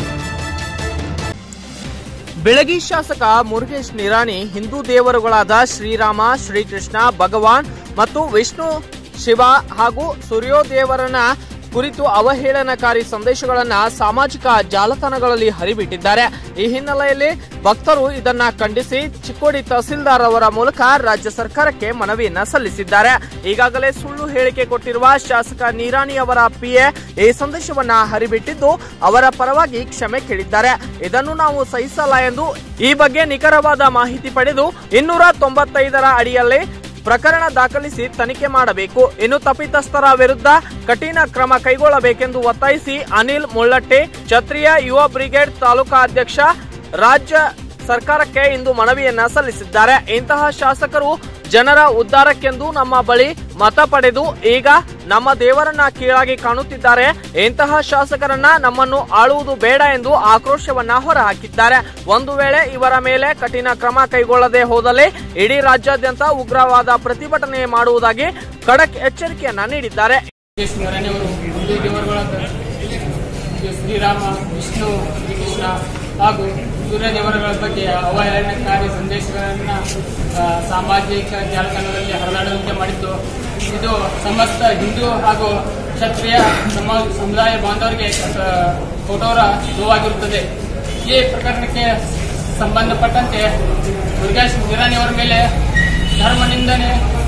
ಬೆಳಗಿ ಶಾಸಕ ಮುರುಗೇಶ್ ನಿರಾಣಿ ಹಿಂದೂ ದೇವರುಗಳಾದ ಶ್ರೀರಾಮ ಶ್ರೀಕೃಷ್ಣ ಭಗವಾನ್ ಮತ್ತು ವಿಷ್ಣು ಶಿವ ಹಾಗೂ ಸೂರ್ಯೋದೇವರನ್ನ ಕುರಿತು ಅವಹೇಳನಕಾರಿ ಸಂದೇಶಗಳನ್ನ ಸಾಮಾಜಿಕ ಜಾಲತಾಣಗಳಲ್ಲಿ ಹರಿಬಿಟ್ಟಿದ್ದಾರೆ ಈ ಹಿನ್ನೆಲೆಯಲ್ಲಿ ಭಕ್ತರು ಇದನ್ನ ಖಂಡಿಸಿ ಚಿಕ್ಕೋಡಿ ತಹಸೀಲ್ದಾರ್ ಅವರ ಮೂಲಕ ರಾಜ್ಯ ಸರ್ಕಾರಕ್ಕೆ ಮನವಿಯನ್ನ ಸಲ್ಲಿಸಿದ್ದಾರೆ ಈಗಾಗಲೇ ಸುಳ್ಳು ಹೇಳಿಕೆ ಕೊಟ್ಟಿರುವ ಶಾಸಕ ನೀರಾಣಿ ಅವರ ಪಿಎ ಈ ಸಂದೇಶವನ್ನ ಹರಿಬಿಟ್ಟಿದ್ದು ಅವರ ಪರವಾಗಿ ಕ್ಷಮೆ ಕೇಳಿದ್ದಾರೆ ಇದನ್ನು ನಾವು ಸಹಿಸಲ್ಲ ಎಂದು ಈ ಬಗ್ಗೆ ನಿಖರವಾದ ಮಾಹಿತಿ ಪಡೆದು ಇನ್ನೂರ ತೊಂಬತ್ತೈದರ ಅಡಿಯಲ್ಲಿ ಪ್ರಕರಣ ದಾಖಲಿಸಿ ತನಿಖೆ ಮಾಡಬೇಕು ಇನ್ನು ತಪ್ಪಿತಸ್ಥರ ವಿರುದ್ಧ ಕಠಿಣ ಕ್ರಮ ಕೈಗೊಳ್ಳಬೇಕೆಂದು ಒತ್ತಾಯಿಸಿ ಅನಿಲ್ ಮುಳ್ಳಟ್ಟೆ ಕ್ಷತ್ರಿಯ ಯುವ ಬ್ರಿಗೇಡ್ ತಾಲೂಕಾ ಅಧ್ಯಕ್ಷ ರಾಜ್ಯ ಸರ್ಕಾರಕ್ಕೆ ಇಂದು ಮನವಿಯನ್ನ ಸಲ್ಲಿಸಿದ್ದಾರೆ ಇಂತಹ ಶಾಸಕರು ಜನರ ಉದ್ಧಾರಕ್ಕೆಂದು ನಮ್ಮ ಬಳಿ ಮತ ಪಡೆದು ಈಗ ನಮ್ಮ ದೇವರನ್ನ ಕೀಳಾಗಿ ಕಾಣುತ್ತಿದ್ದಾರೆ ಇಂತಹ ಶಾಸಕರನ್ನ ನಮ್ಮನ್ನು ಆಳುವುದು ಬೇಡ ಎಂದು ಆಕ್ರೋಶವನ್ನ ಹೊರಹಾಕಿದ್ದಾರೆ ಒಂದು ವೇಳೆ ಇವರ ಮೇಲೆ ಕಠಿಣ ಕ್ರಮ ಕೈಗೊಳ್ಳದೆ ಹೋದಲ್ಲಿ ಇಡೀ ರಾಜ್ಯಾದ್ಯಂತ ಉಗ್ರವಾದ ಪ್ರತಿಭಟನೆ ಮಾಡುವುದಾಗಿ ಖಡಕ್ ಎಚ್ಚರಿಕೆಯನ್ನ ನೀಡಿದ್ದಾರೆ ಅವರು ಹಿಂದೂ ದೇವರುಗಳಾದ ಶ್ರೀರಾಮ ವಿಷ್ಣು ಶ್ರೀಕೃಷ್ಣ ಹಾಗೂ ಸೂರ್ಯ ದೇವರುಗಳ ಬಗ್ಗೆ ಅವಹೇಳನಕಾರಿ ಸಂದೇಶಗಳನ್ನು ಆ, ಸಾಮಾಜಿಕ ಜಾಲತಾಣಗಳಲ್ಲಿ ಹರಿದಾಡುವಂತೆ ಮಾಡಿದ್ದು ಇದು ಸಮಸ್ತ ಹಿಂದೂ ಹಾಗೂ ಕ್ಷತ್ರಿಯ ಸಮಾಜ ಸಮುದಾಯ ಬಾಂಧವರಿಗೆ ಆ, ಕಠೋರ ನೋವಾಗಿರುತ್ತದೆ ಈ ಪ್ರಕರಣಕ್ಕೆ ಸಂಬಂಧಪಟ್ಟಂತೆ ಮುರುಗೇಶ್ ನಿರಾಣಿ ಅವರ ಮೇಲೆ ಧರ್ಮ ನಿಂದನೆ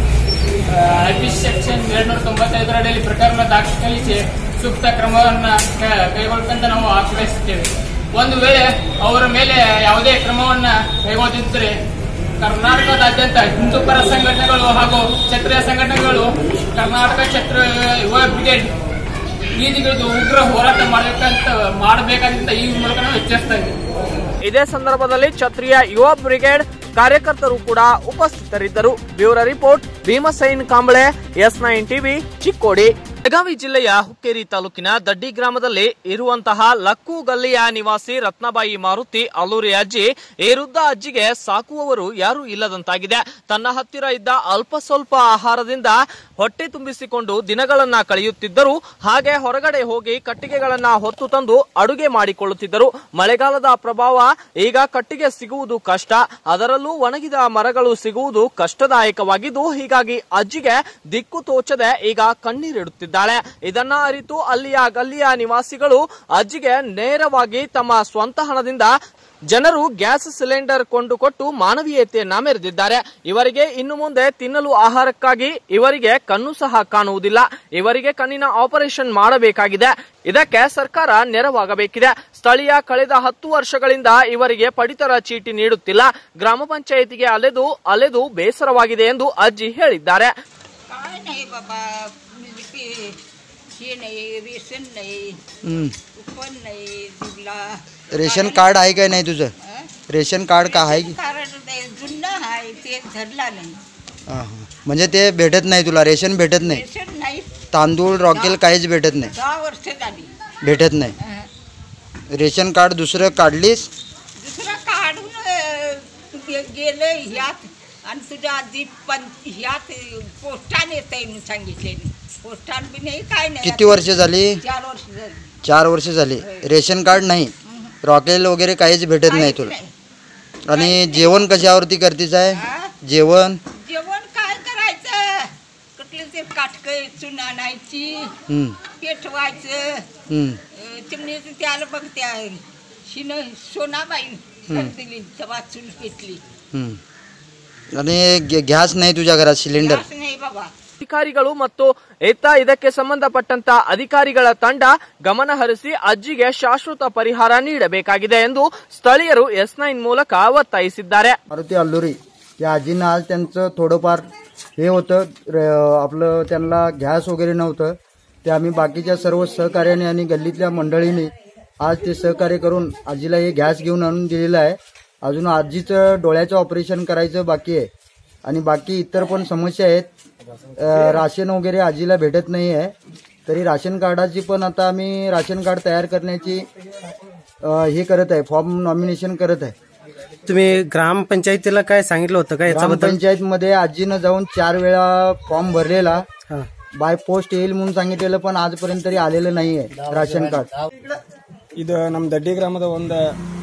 ಐಪಿ ಸೆಕ್ಷನ್ ಎರಡ್ನೂರ ತೊಂಬತ್ತೈದರ ಅಡಿಯಲ್ಲಿ ಪ್ರಕರಣ ದಾಖಲಿಸಿ ಸೂಕ್ತ ಕ್ರಮವನ್ನ ಕ- ಕೈಗೊಳ್ಳಬೇಕಂತ ನಾವು ಆಗ್ರಹಿಸುತ್ತೇವೆ ಒಂದು ವೇಳೆ ಅವರ ಮೇಲೆ ಯಾವುದೇ ಕ್ರಮವನ್ನ ಕೈಗೊಳ್ಳದಿದ್ದರೆ ಕರ್ನಾಟಕದಾದ್ಯಂತ ಹಿಂದೂ ಪರ ಸಂಘಟನೆಗಳು ಹಾಗೂ ಕ್ಷತ್ರಿಯ ಸಂಘಟನೆಗಳು ಕರ್ನಾಟಕ ಕ್ಷತ್ರಿಯ ಯುವ ಬ್ರಿಗೇಡ್ ಬೀದಿಗಿಳಿದು ಉಗ್ರ ಹೋರಾಟ ಮಾಡಬೇಕಂತ ಮಾಡಬೇಕಾದಂತ ಈ ಮೂಲಕ ನಾವು ಎಚ್ಚರಿಸ್ತಾ ಇದ್ದೇವೆ ಇದೇ ಸಂದರ್ಭದಲ್ಲಿ ಕ್ಷತ್ರಿಯ ಯುವ ಬ್ರಿಗೇಡ್ ಕಾರ್ಯಕರ್ತರು ಕೂಡ ಉಪಸ್ಥಿತರಿದ್ದರು bureau report Bhimsen Kamble S nine TV Chikkodi Belagavi ಜಿಲ್ಲೆಯ ಹುಕ್ಕೇರಿ ತಾಲೂಕಿನ ದಡ್ಡಿ ಗ್ರಾಮದಲ್ಲಿ ಇರುವಂತಹ ಲಕ್ಕು ಗಲ್ಲಿಯ ನಿವಾಸಿ ರತ್ನಬಾಯಿ ಮಾರುತಿ ಅಲ್ಲೂರಿ ಅಜ್ಜಿ ಈ ವೃದ್ಧ ಅಜ್ಜಿಗೆ ಸಾಕುವವರು ಯಾರೂ ಇಲ್ಲದಂತಾಗಿದೆ ತನ್ನ ಹತ್ತಿರ ಇದ್ದ ಅಲ್ಪ ಸ್ವಲ್ಪ ಆಹಾರದಿಂದ ಹೊಟ್ಟೆ ತುಂಬಿಸಿಕೊಂಡು ದಿನಗಳನ್ನ ಕಳೆಯುತ್ತಿದ್ದರು ಹಾಗೆ ಹೊರಗಡೆ ಹೋಗಿ ಕಟ್ಟಿಗೆಗಳನ್ನ ಹೊತ್ತು ತಂದು ಅಡುಗೆ ಮಾಡಿಕೊಳ್ಳುತ್ತಿದ್ದರು ಮಳೆಗಾಲದ ಪ್ರಭಾವ ಈಗ ಕಟ್ಟಿಗೆ ಸಿಗುವುದು ಕಷ್ಟ ಅದರಲ್ಲೂ ಒಣಗಿದ ಮರಗಳು ಸಿಗುವುದು ಕಷ್ಟದಾಯಕವಾಗಿದ್ದು ಹೀಗಾಗಿ ಅಜ್ಜಿಗೆ ದಿಕ್ಕು ತೋಚದೆ ಈಗ ಕಣ್ಣೀರಿಡುತ್ತಿದ್ದಾರೆ ನೀಡಿದ್ದಾಳೆ ಇದನ್ನ ಅರಿತು ಅಲ್ಲಿಯ ಗಲ್ಲಿಯ ನಿವಾಸಿಗಳು ಅಜ್ಜಿಗೆ ನೇರವಾಗಿ ತಮ್ಮ ಸ್ವಂತ ಹಣದಿಂದ ಜನರು ಗ್ಯಾಸ್ ಸಿಲಿಂಡರ್ ಕೊಂಡುಕೊಟ್ಟು ಮಾನವೀಯತೆಯನ್ನ ಮೆರೆದಿದ್ದಾರೆ ಇವರಿಗೆ ಇನ್ನು ಮುಂದೆ ತಿನ್ನಲು ಆಹಾರಕ್ಕಾಗಿ ಇವರಿಗೆ ಕಣ್ಣು ಸಹ ಕಾಣುವುದಿಲ್ಲ ಇವರಿಗೆ ಕಣ್ಣಿನ ಆಪರೇಷನ್ ಮಾಡಬೇಕಾಗಿದೆ ಇದಕ್ಕೆ ಸರ್ಕಾರ ನೆರವಾಗಬೇಕಿದೆ ಸ್ಥಳೀಯ ಕಳೆದ ಹತ್ತು ವರ್ಷಗಳಿಂದ ಇವರಿಗೆ ಪಡಿತರ ಚೀಟಿ ನೀಡುತ್ತಿಲ್ಲ ಗ್ರಾಮ ಪಂಚಾಯಿತಿಗೆ ಅಲೆದು ಅಲೆದು ಬೇಸರವಾಗಿದೆ ಎಂದು ಅಜ್ಜಿ ಹೇಳಿದ್ದಾರೆ काय नाही बाबा ते हे नाही रेशन नाही हम्म. उपन नाही दिला रेशन कार्ड आहे काय नाही तुझं रेशन कार्ड का आहे की कारण ते जुनं आहे ते धरला नाही हां हां म्हणजे ते भेटत नाही तुला रेशन भेटत नाही रेशन नाही तांदूळ रॉकेल काहीच भेटत नाही दहा वर्ष झाली भेटत नाही अं, रेशन कार्ड दुसरं काढलीस दुसरं काढून अं, गे- गेलं ह्यात आणि तुझ्या आधी पण ह्यात पोस्टान येत म्हणून सांगितले पोस्टान बी नाही काय नाही किती वर्ष झाली चार वर्ष झाली चार वर्ष झाली रेशन कार्ड नाही रॉकेल वगैरे काहीच भेटत नाही तुला आणि जेवण कशावरती करतीच आहे जेवण जेवण काय करायचं कुठले ते काटकं चून आणायची हम्म, पेटवायचं हम्म, अं, चिमणीचं त्याला बघ त्या शिन सोनाबाई हम्म. दिली तेव्हा चूल पेटली हम्म. आणि ग- गॅस नाही तुझ्या घरात सिलेंडर असं नाही बाबा ಅಧಿಕಾರಿಗಳು ಮತ್ತು ಎತ್ತ ಇದಕ್ಕೆ ಸಂಬಂಧಪಟ್ಟಂತ ಅಧಿಕಾರಿಗಳ ತಂಡ ಗಮನ ಹರಿಸಿ ಅಜ್ಜಿಗೆ ಶಾಶ್ವತ ಪರಿಹಾರ ನೀಡಬೇಕಾಗಿದೆ ಎಂದು ಸ್ಥಳೀಯರು ಎಸ್ ನೈನ್ ಮೂಲಕ ಒತ್ತಾಯಿಸಿದ್ದಾರೆ मारुती अल्लुरी या आजींना आज त्यांचं थोडंफार हे होतं र- आपलं त्यांना गॅस वगैरे नव्हतं ते आम्ही बाकीच्या सर्व सहकार्याने आणि गल्लीतल्या मंडळींनी आज ते सहकार्य करून आजीला हे गॅस घेऊन आणून दिलेलं आहे अजून आजीचं डोळ्याचं ऑपरेशन करायचं बाकी आहे आणि बाकी इतर पण समस्या आहेत अं, राशन वगैरे आजीला भेटत नाही आहे तरी राशन कार्डाची पण आता आम्ही राशन कार्ड तयार करण्याची अं, हे करत आहे फॉर्म नॉमिनेशन करत आहे तुम्ही ग्रामपंचायतीला काय सांगितलं होतं का याच्याबद्दल ग्रामपंचायत मध्ये आजीनं जाऊन चार वेळा फॉर्म भरलेला बाय पोस्ट येईल म्हणून सांगितलेलं पण आजपर्यंत तरी आलेलं नाहीये राशन कार्ड ಇದು ನಮ್ಮ ದಡ್ಡಿ ಗ್ರಾಮದ ಒಂದು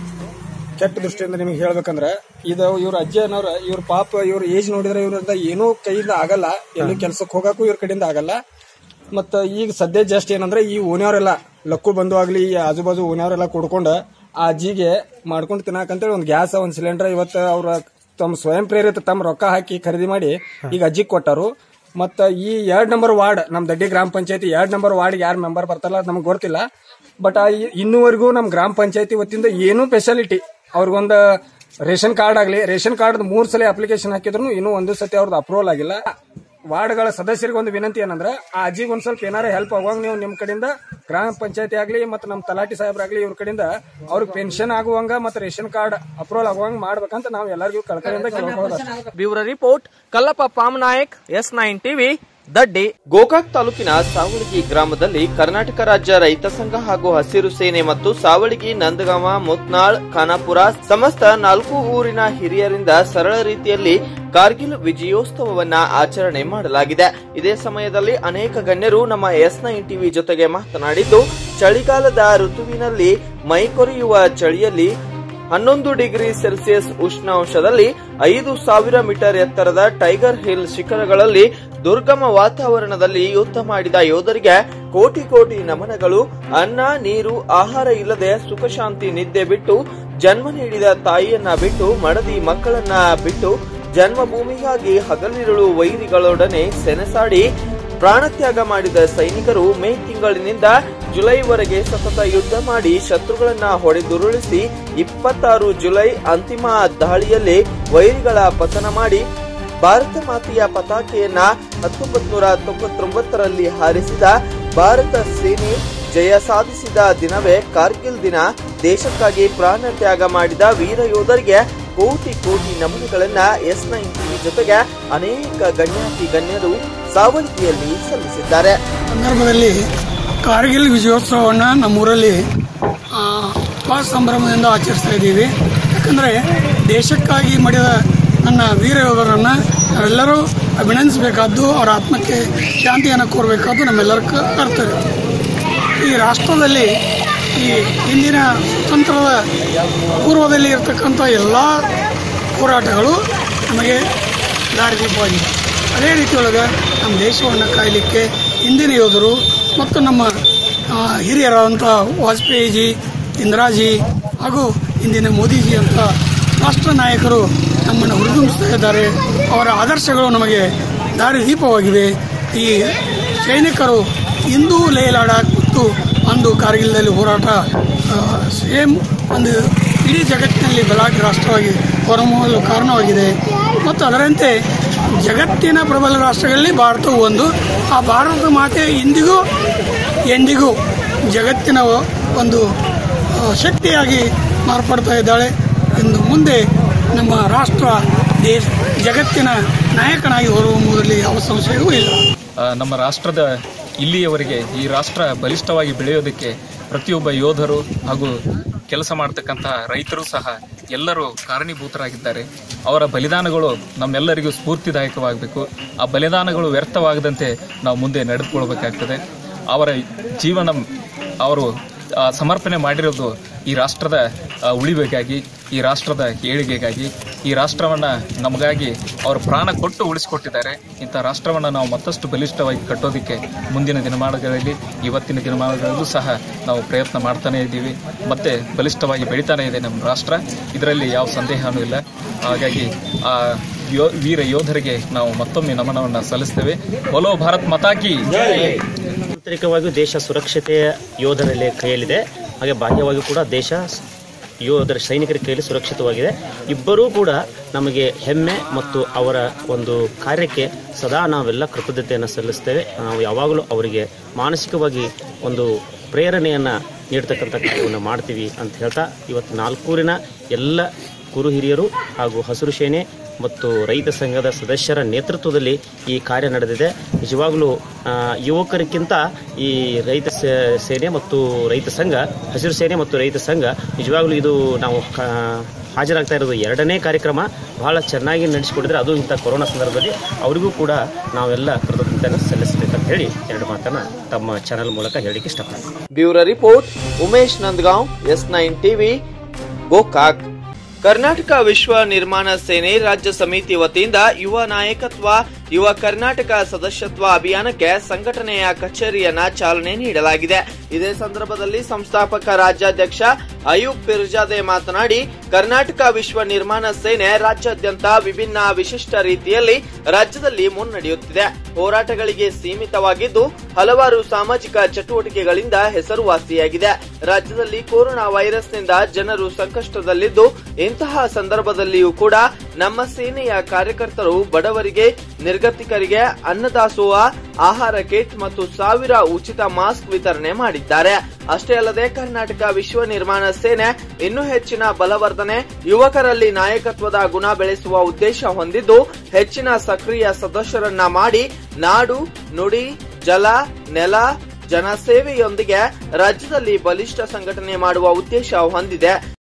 ಕೆಟ್ಟ ದೃಷ್ಟಿಯಿಂದ ನಿಮಗೆ ಹೇಳ್ಬೇಕಂದ್ರ ಇದು ಇವ್ರ ಅಜ್ಜಿ ಅನ್ನೋರ ಇವ್ರ ಪಾಪ ಇವ್ರ ಏಜ್ ನೋಡಿದ್ರೆ ಇವ್ರಿಂದ ಏನೂ ಕೈಯಿಂದ ಆಗಲ್ಲ ಎಲ್ಲೂ ಕೆಲ್ಸಕ್ಕೆ ಹೋಗಕ್ಕೂ ಇವ್ರ ಕಡೆಯಿಂದ ಆಗಲ್ಲ ಮತ್ತ ಈಗ ಸದ್ಯ ಜಸ್ಟ್ ಏನಂದ್ರೆ ಈ ಓಣ್ಯವ್ರೆಲ್ಲ ಲಕ್ಕು ಬಂದು ಆಗ್ಲಿ ಈ ಆಜು ಬಾಜು ಓಣ್ಯವ್ರೆಲ್ಲ ಕೊಡ್ಕೊಂಡು ಆ ಅಜ್ಜಿಗೆ ಮಾಡ್ಕೊಂಡು ತಿನ್ನಾಕಂತೇಳಿ ಒಂದು ಗ್ಯಾಸ್ ಒಂದು ಸಿಲಿಂಡರ್ ಇವತ್ತು ಅವ್ರ ತಮ್ಮ ಸ್ವಯಂ ಪ್ರೇರಿತ ತಮ್ಮ ರೊಕ್ಕ ಹಾಕಿ ಖರೀದಿ ಮಾಡಿ ಈಗ ಅಜ್ಜಿಗೆ ಕೊಟ್ಟರು ಮತ್ತ ಈ ಎರಡ್ ನಂಬರ್ ವಾರ್ಡ್ ನಮ್ ದಡ್ಡಿ ಗ್ರಾಮ ಪಂಚಾಯತಿ ಎರಡ್ ನಂಬರ್ ವಾರ್ಡ್ ಯಾರು ಮೆಂಬರ್ ಬರ್ತಾರಲ್ಲ ಅದ್ ನಮ್ಗೆ ಗೊತ್ತಿಲ್ಲ ಬಟ್ ಇನ್ನೂವರೆಗೂ ನಮ್ ಗ್ರಾಮ ಪಂಚಾಯತಿ ವತಿಯಿಂದ ಏನೂ ಫೆಸಿಲಿಟಿ ಅವ್ರಿಗೊಂದು ರೇಷನ್ ಕಾರ್ಡ್ ಆಗಲಿ ರೇಷನ್ ಕಾರ್ಡ್ ಮೂರ್ ಸಲ ಅಪ್ಲಿಕೇಶನ್ ಹಾಕಿದ್ರು ಇನ್ನೂ ಒಂದು ಸತಿ ಅವ್ರದ್ದು ಅಪ್ರೂವಲ್ ಆಗಿಲ್ಲ ವಾರ್ಡ್ಗಳ ಸದಸ್ಯರಿಗೆ ಒಂದು ವಿನಂತಿ ಏನಂದ್ರೆ ಆ ಅಜ್ಜಿಗೆ ಒಂದ್ ಸ್ವಲ್ಪ ಏನಾರ ಹೆಲ್ಪ್ ಆಗುವಂಗ ನೀವು ನಿಮ್ ಕಡೆಯಿಂದ ಗ್ರಾಮ ಪಂಚಾಯತಿ ಆಗ್ಲಿ ಮತ್ತೆ ನಮ್ಮ ತಲಾಟಿ ಸಾಹೇಬ್ರಾಗ್ಲಿ ಇವ್ರ ಕಡೆಯಿಂದ ಅವ್ರಿಗೆ ಪೆನ್ಷನ್ ಆಗುವಂಗ ಮತ್ತೆ ರೇಷನ್ ಕಾರ್ಡ್ ಅಪ್ರೂವಲ್ ಆಗುವಂಗ ಮಾಡ್ಬೇಕಂತ ನಾವು ಎಲ್ಲರಿಗೂ ಕಳ್ಕಳಿಯಿಂದ ಕೇಳ್ಬೋದು bureau report Kallappa Pamanayak S nine TV Daddi Gokak ತಾಲೂಕಿನ ಸಾವಳಗಿ ಗ್ರಾಮದಲ್ಲಿ ಕರ್ನಾಟಕ ರಾಜ್ಯ ರೈತ ಸಂಘ ಹಾಗೂ ಹಸಿರು ಸೇನೆ ಮತ್ತು ಸಾವಳಗಿ ನಂದಗಾಮ ಮುತ್ನಾಳ್ ಖಾನಾಪುರ ಸಮಸ್ತ ನಾಲ್ಕು ಊರಿನ ಹಿರಿಯರಿಂದ ಸರಳ ರೀತಿಯಲ್ಲಿ ಕಾರ್ಗಿಲ್ ವಿಜಯೋತ್ಸವವನ್ನ ಆಚರಣೆ ಮಾಡಲಾಗಿದೆ ಇದೇ ಸಮಯದಲ್ಲಿ ಅನೇಕ ಗಣ್ಯರು ನಮ್ಮ ಎಸ್ ನೈನ್ ಟಿವಿ ಜೊತೆಗೆ ಮಾತನಾಡಿದ್ದು ಚಳಿಗಾಲದ ಋತುವಿನಲ್ಲಿ ಮೈಕೊರೆಯುವ ಚಳಿಯಲ್ಲಿ ಹನ್ನೊಂದು ಡಿಗ್ರಿ ಸೆಲ್ಸಿಯಸ್ ಉಷ್ಣಾಂಶದಲ್ಲಿ ಐದು ಸಾವಿರ ಮೀಟರ್ ಎತ್ತರದ ಟೈಗರ್ ಹಿಲ್ ಶಿಖರಗಳಲ್ಲಿ ದುರ್ಗಮ ವಾತಾವರಣದಲ್ಲಿ ಯುದ್ಧ ಮಾಡಿದ ಯೋಧರಿಗೆ ಕೋಟಿ ಕೋಟಿ ನಮನಗಳು ಅನ್ನ ನೀರು ಆಹಾರ ಇಲ್ಲದೆ ಸುಖ ಶಾಂತಿ ನಿದ್ದೆ ಬಿಟ್ಟು ಜನ್ಮ ನೀಡಿದ ತಾಯಿಯನ್ನ ಬಿಟ್ಟು ಮಡದಿ ಮಕ್ಕಳನ್ನ ಬಿಟ್ಟು ಜನ್ಮಭೂಮಿಗಾಗಿ ಹಗಲಿರುಳು ವೈರಿಗಳೊಡನೆ ಸೆಣಸಾಡಿ ಪ್ರಾಣತ್ಯಾಗ ಮಾಡಿದ ಸೈನಿಕರು ಮೇ ತಿಂಗಳಿನಿಂದ ಜುಲೈವರೆಗೆ ಸತತ ಯುದ್ಧ ಮಾಡಿ ಶತ್ರುಗಳನ್ನ ಹೊಡೆದುರುಳಿಸಿ ಇಪ್ಪತ್ತಾರು ಜುಲೈ ಅಂತಿಮ ದಾಳಿಯಲ್ಲಿ ವೈರಿಗಳ ಪತನ ಮಾಡಿ ಭಾರತ ಮಾತೆಯ ಪತಾಕೆಯನ್ನ ಹತ್ತೊಂಬತ್ ನೂರ ತೊಂಬತ್ತೊಂಬತ್ತರಲ್ಲಿ ಹಾರಿಸಿದ ಭಾರತ ಸೇನೆ ಜಯ ಸಾಧಿಸಿದ ದಿನವೇ ಕಾರ್ಗಿಲ್ ದಿನ ದೇಶಕ್ಕಾಗಿ ಪ್ರಾಣ ತ್ಯಾಗ ಮಾಡಿದ ವೀರ ಯೋಧರಿಗೆ ಕೋಟಿ ಕೋಟಿ ನಮನಗಳನ್ನ ಎಸ್ ನೈನ್ ಟಿವಿ ಜೊತೆಗೆ ಅನೇಕ ಗಣ್ಯಾತಿ ಗಣ್ಯರು ಸಾವಳಿಕೆಯಲ್ಲಿ ಸಲ್ಲಿಸಿದ್ದಾರೆ ಸಂದರ್ಭದಲ್ಲಿ ಕಾರ್ಗಿಲ್ ವಿಜಯೋತ್ಸವವನ್ನು ನಮ್ಮೂರಲ್ಲಿ ಆ, ಬಹಳ ಸಂಭ್ರಮದಿಂದ ಆಚರಿಸ್ತಾ ಇದ್ದೀವಿ ಯಾಕಂದರೆ ದೇಶಕ್ಕಾಗಿ ಮಾಡಿದ ನನ್ನ ವೀರ ಯೋಧರನ್ನು ನಾವೆಲ್ಲರೂ ಅಭಿನಂದಿಸಬೇಕಾದ್ದು ಅವರ ಆತ್ಮಕ್ಕೆ ಶಾಂತಿಯನ್ನು ಕೋರಬೇಕಾದ್ದು ನಮ್ಮೆಲ್ಲರ ಕ- ಕರ್ತವ್ಯ ಈ ರಾಷ್ಟ್ರದಲ್ಲಿ ಈ ಇಂದಿನ ಸ್ವತಂತ್ರದ ಪೂರ್ವದಲ್ಲಿ ಇರತಕ್ಕಂಥ ಎಲ್ಲ ಹೋರಾಟಗಳು ನಮಗೆ ದಾರಿದೀಪವಾಗಿವೆ ಅದೇ ರೀತಿಯೊಳಗೆ ನಮ್ಮ ದೇಶವನ್ನು ಕಾಯಲಿಕ್ಕೆ ಹಿಂದಿನ ಯೋಧರು ಮತ್ತು ನಮ್ಮ ಆ, ಹಿರಿಯರಾದಂಥ ವಾಜಪೇಯಿಜಿ ಇಂದಿರಾಜಿ ಹಾಗೂ ಇಂದಿನ ಮೋದಿಜಿ ಅಂತ ರಾಷ್ಟ್ರ ನಾಯಕರು ನಮ್ಮನ್ನು ಹುರಿದುಂಬಿಸ್ತಾ ಇದ್ದಾರೆ ಅವರ ಆದರ್ಶಗಳು ನಮಗೆ ದಾರಿದೀಪವಾಗಿವೆ ಈ ಸೈನಿಕರು ಇಂದು ಲೇ ಲಡಾಖ್ ಮತ್ತು ಅಂದು ಕಾರ್ಗಿಲ್ದಲ್ಲಿ ಹೋರಾಟ ಸೇಮ್ ಒಂದು ಇಡೀ ಜಗತ್ತಿನಲ್ಲಿ ಬಲಾಢ್ಯ ರಾಷ್ಟ್ರವಾಗಿ ಹೊರಹೊಮ್ಮಲು ಕಾರಣವಾಗಿದೆ ಮತ್ತು ಅದರಂತೆ ಜಗತ್ತಿನ ಪ್ರಬಲ ರಾಷ್ಟ್ರಗಳಲ್ಲಿ ಭಾರತವು ಒಂದು ಆ ಭಾರತ ಮಾತೆ ಇಂದಿಗೂ ಎಂದಿಗೂ ಜಗತ್ತಿನ ಒಂದು ಆ, ಶಕ್ತಿಯಾಗಿ ಮಾರ್ಪಡ್ತಾ ಇದ್ದಾಳೆ ಇನ್ನು ಮುಂದೆ ನಮ್ಮ ರಾಷ್ಟ್ರ ದೇಶ ಜಗತ್ತಿನ ನಾಯಕನಾಗಿ ಹೊರಹೊಮ್ಮುವುದರಲ್ಲಿ ಯಾವ ಸಂಶಯವೂ ಇಲ್ಲ ಆ, ನಮ್ಮ ರಾಷ್ಟ್ರದ ಇಲ್ಲಿಯವರೆಗೆ ಈ ರಾಷ್ಟ್ರ ಬಲಿಷ್ಠವಾಗಿ ಬೆಳೆಯೋದಕ್ಕೆ ಪ್ರತಿಯೊಬ್ಬ ಯೋಧರು ಹಾಗೂ ಕೆಲಸ ಮಾಡ್ತಕ್ಕಂಥ ರೈತರು ಸಹ ಎಲ್ಲರೂ ಕಾರಣೀಭೂತರಾಗಿದ್ದಾರೆ ಅವರ ಬಲಿದಾನಗಳು ನಮ್ಮೆಲ್ಲರಿಗೂ ಸ್ಫೂರ್ತಿದಾಯಕವಾಗಬೇಕು ಆ ಬಲಿದಾನಗಳು ವ್ಯರ್ಥವಾಗದಂತೆ ನಾವು ಮುಂದೆ ನಡೆದುಕೊಳ್ಬೇಕಾಗ್ತದೆ ಅವರ ಜೀವನ ಅವರು ಆ, ಸಮರ್ಪಣೆ ಮಾಡಿರೋದು ಈ ರಾಷ್ಟ್ರದ ಆ, ಉಳಿವಿಗಾಗಿ ಈ ರಾಷ್ಟ್ರದ ಏಳಿಗೆಗಾಗಿ ಈ ರಾಷ್ಟ್ರವನ್ನು ನಮಗಾಗಿ ಅವರು ಪ್ರಾಣ ಕೊಟ್ಟು ಉಳಿಸಿಕೊಟ್ಟಿದ್ದಾರೆ ಇಂಥ ರಾಷ್ಟ್ರವನ್ನು ನಾವು ಮತ್ತಷ್ಟು ಬಲಿಷ್ಠವಾಗಿ ಕಟ್ಟೋದಕ್ಕೆ ಮುಂದಿನ ದಿನಮಾನಗಳಲ್ಲಿ ಇವತ್ತಿನ ದಿನಮಾನಗಳಲ್ಲೂ ಸಹ ನಾವು ಪ್ರಯತ್ನ ಮಾಡ್ತಾನೇ ಇದ್ದೀವಿ ಮತ್ತೆ ಬಲಿಷ್ಠವಾಗಿ ಬೆಳೀತಾನೆ ಇದೆ ನಮ್ಮ ರಾಷ್ಟ್ರ ಇದರಲ್ಲಿ ಯಾವ ಸಂದೇಹನೂ ಇಲ್ಲ ಹಾಗಾಗಿ ಆ ಯೋ ವೀರ ಯೋಧರಿಗೆ ನಾವು ಮತ್ತೊಮ್ಮೆ ನಮನವನ್ನು ಸಲ್ಲಿಸ್ತೇವೆ ಒಲೋ ಭಾರತ್ ಮತಾಕಿ ಆಂತರಿಕವಾಗಿಯೂ ದೇಶ ಸುರಕ್ಷತೆಯ ಯೋಧರಲ್ಲಿ ಕೈಯಲ್ಲಿದೆ ಹಾಗೆ ಬಾಹ್ಯವಾಗಿ ಕೂಡ ದೇಶ ಯೋಧರ ಸೈನಿಕರ ಕೈಯಲ್ಲಿ ಸುರಕ್ಷಿತವಾಗಿದೆ ಇಬ್ಬರೂ ಕೂಡ ನಮಗೆ ಹೆಮ್ಮೆ ಮತ್ತು ಅವರ ಒಂದು ಕಾರ್ಯಕ್ಕೆ ಸದಾ ನಾವೆಲ್ಲ ಕೃತಜ್ಞತೆಯನ್ನು ಸಲ್ಲಿಸ್ತೇವೆ ನಾವು ಯಾವಾಗಲೂ ಅವರಿಗೆ ಮಾನಸಿಕವಾಗಿ ಒಂದು ಪ್ರೇರಣೆಯನ್ನು ನೀಡ್ತಕ್ಕಂಥ ಕಾರ್ಯವನ್ನು ಮಾಡ್ತೀವಿ ಅಂತ ಹೇಳ್ತಾ ಇವತ್ತು ನಾಲ್ಕೂರಿನ ಎಲ್ಲ ಗುರು ಹಿರಿಯರು ಹಾಗೂ ಹಸಿರು ಸೇನೆ ಮತ್ತು ರೈತ ಸಂಘದ ಸದಸ್ಯರ ನೇತೃತ್ವದಲ್ಲಿ ಈ ಕಾರ್ಯ ನಡೆದಿದೆ ನಿಜವಾಗಲೂ ಆ, ಯುವಕರಿಗಿಂತ ಈ ರೈತ ಸೇ- ಸೇನೆ ಮತ್ತು ರೈತ ಸಂಘ ಹಸಿರು ಸೇನೆ ಮತ್ತು ರೈತ ಸಂಘ ನಿಜವಾಗ್ಲೂ ಇದು ನಾವು ಕ- ಹಾಜರಾಗ್ತಾ ಇರೋದು ಎರಡನೇ ಕಾರ್ಯಕ್ರಮ ಬಹಳ ಚೆನ್ನಾಗಿ ನಡೆಸಿಕೊಟ್ಟಿದ್ರೆ ಅದು ಇಂಥ ಕೊರೋನಾ ಸಂದರ್ಭದಲ್ಲಿ ಅವರಿಗೂ ಕೂಡ ನಾವೆಲ್ಲ ಕೃತಜ್ಞತೆಯನ್ನು ಸಲ್ಲಿಸಬೇಕಂತ ಹೇಳಿ ಎರಡು ಮಾತನ್ನ ತಮ್ಮ ಚಾನೆಲ್ ಮೂಲಕ ಹೇಳಲಿಕ್ಕೆ ಇಷ್ಟಪಡ್ತೀನಿ bureau report Umesh Nandagaon S nine TV Gokak Karnataka Vishwa Nirmana ಸೇನೆ ರಾಜ್ಯ ಸಮಿತಿ ವತಿಯಿಂದ ಯುವ ನಾಯಕತ್ವ ಯುವ ಕರ್ನಾಟಕ ಸದಸ್ಯತ್ವ ಅಭಿಯಾನಕ್ಕೆ ಸಂಘಟನೆಯ ಕಚೇರಿಯನ್ನ ಚಾಲನೆ ನೀಡಲಾಗಿದೆ ಇದೇ ಸಂದರ್ಭದಲ್ಲಿ ಸಂಸ್ಥಾಪಕ ರಾಜ್ಯಾಧ್ಯಕ್ಷ ಅಯೂಬ್ ಪಿರ್ಜಾದೆ ಮಾತನಾಡಿ ಕರ್ನಾಟಕ ವಿಶ್ವ ನಿರ್ಮಾಣ ಸೇನೆ ರಾಜ್ಯಾದ್ಯಂತ ವಿಭಿನ್ನ ವಿಶಿಷ್ಟ ರೀತಿಯಲ್ಲಿ ರಾಜ್ಯದಲ್ಲಿ ಮುನ್ನಡೆಯುತ್ತಿದೆ ಹೋರಾಟಗಳಿಗೆ ಸೀಮಿತವಾಗಿದ್ದು ಹಲವಾರು ಸಾಮಾಜಿಕ ಚಟುವಟಿಕೆಗಳಿಂದ ಹೆಸರುವಾಸಿಯಾಗಿದೆ ರಾಜ್ಯದಲ್ಲಿ ಕೊರೋನಾ ವೈರಸ್ನಿಂದ ಜನರು ಸಂಕಷ್ಟದಲ್ಲಿದ್ದು ಇಂತಹ ಸಂದರ್ಭದಲ್ಲಿಯೂ ಕೂಡ ನಮ್ಮ ಸೇನೆಯ ಕಾರ್ಯಕರ್ತರು ಬಡವರಿಗೆ ನಿರ್ಗತಿಕರಿಗೆ ಅನ್ನದಾಸೋಹ ಆಹಾರ ಕಿಟ್ ಮತ್ತು ಸಾವಿರ ಉಚಿತ ಮಾಸ್ಕ್ ವಿತರಣೆ ಮಾಡಿದ್ದಾರೆ ಅಷ್ಟೇ ಅಲ್ಲದೆ ಕರ್ನಾಟಕ ವಿಶ್ವ ನಿರ್ಮಾಣ ಸೇನೆ ಇನ್ನೂ ಹೆಚ್ಚಿನ ಬಲವರ್ಧನೆ ಯುವಕರಲ್ಲಿ ನಾಯಕತ್ವದ ಗುಣ ಬೆಳೆಸುವ ಉದ್ದೇಶ ಹೊಂದಿದ್ದು ಹೆಚ್ಚಿನ ಸಕ್ರಿಯ ಸದಸ್ಯರನ್ನ ಮಾಡಿ ನಾಡು ನುಡಿ ಜಲ ನೆಲ ಜನಸೇವೆಯೊಂದಿಗೆ ರಾಜ್ಯದಲ್ಲಿ ಬಲಿಷ್ಠ ಸಂಘಟನೆ ಮಾಡುವ ಉದ್ದೇಶ ಹೊಂದಿದೆ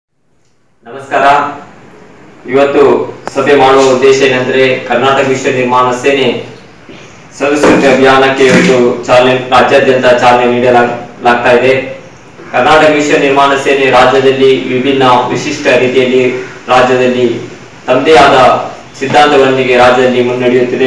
ನಮಸ್ಕಾರ ಇವತ್ತು ಸಭೆ ಮಾಡುವ ಉದ್ದೇಶ ಏನಂದ್ರೆ ಕರ್ನಾಟಕ ವಿಶ್ವ ನಿರ್ಮಾಣ ಸೇನೆ ಸದಸ್ಯತೆ ಅಭಿಯಾನಕ್ಕೆ ಇವತ್ತು ಚಾಲನೆ ರಾಜ್ಯಾದ್ಯಂತ ಚಾಲನೆ ನೀಡಲಾಗ್ತಾ ಇದೆ ಕರ್ನಾಟಕ ವಿಶ್ವ ನಿರ್ಮಾಣ ಸೇನೆ ರಾಜ್ಯದಲ್ಲಿ ವಿಭಿನ್ನ ವಿಶಿಷ್ಟ ರೀತಿಯಲ್ಲಿ ರಾಜ್ಯದಲ್ಲಿ ತಮ್ಮದೇ ಆದ ಸಿದ್ಧಾಂತಗಳೊಂದಿಗೆ ರಾಜ್ಯದಲ್ಲಿ ಮುನ್ನಡೆಯುತ್ತಿದೆ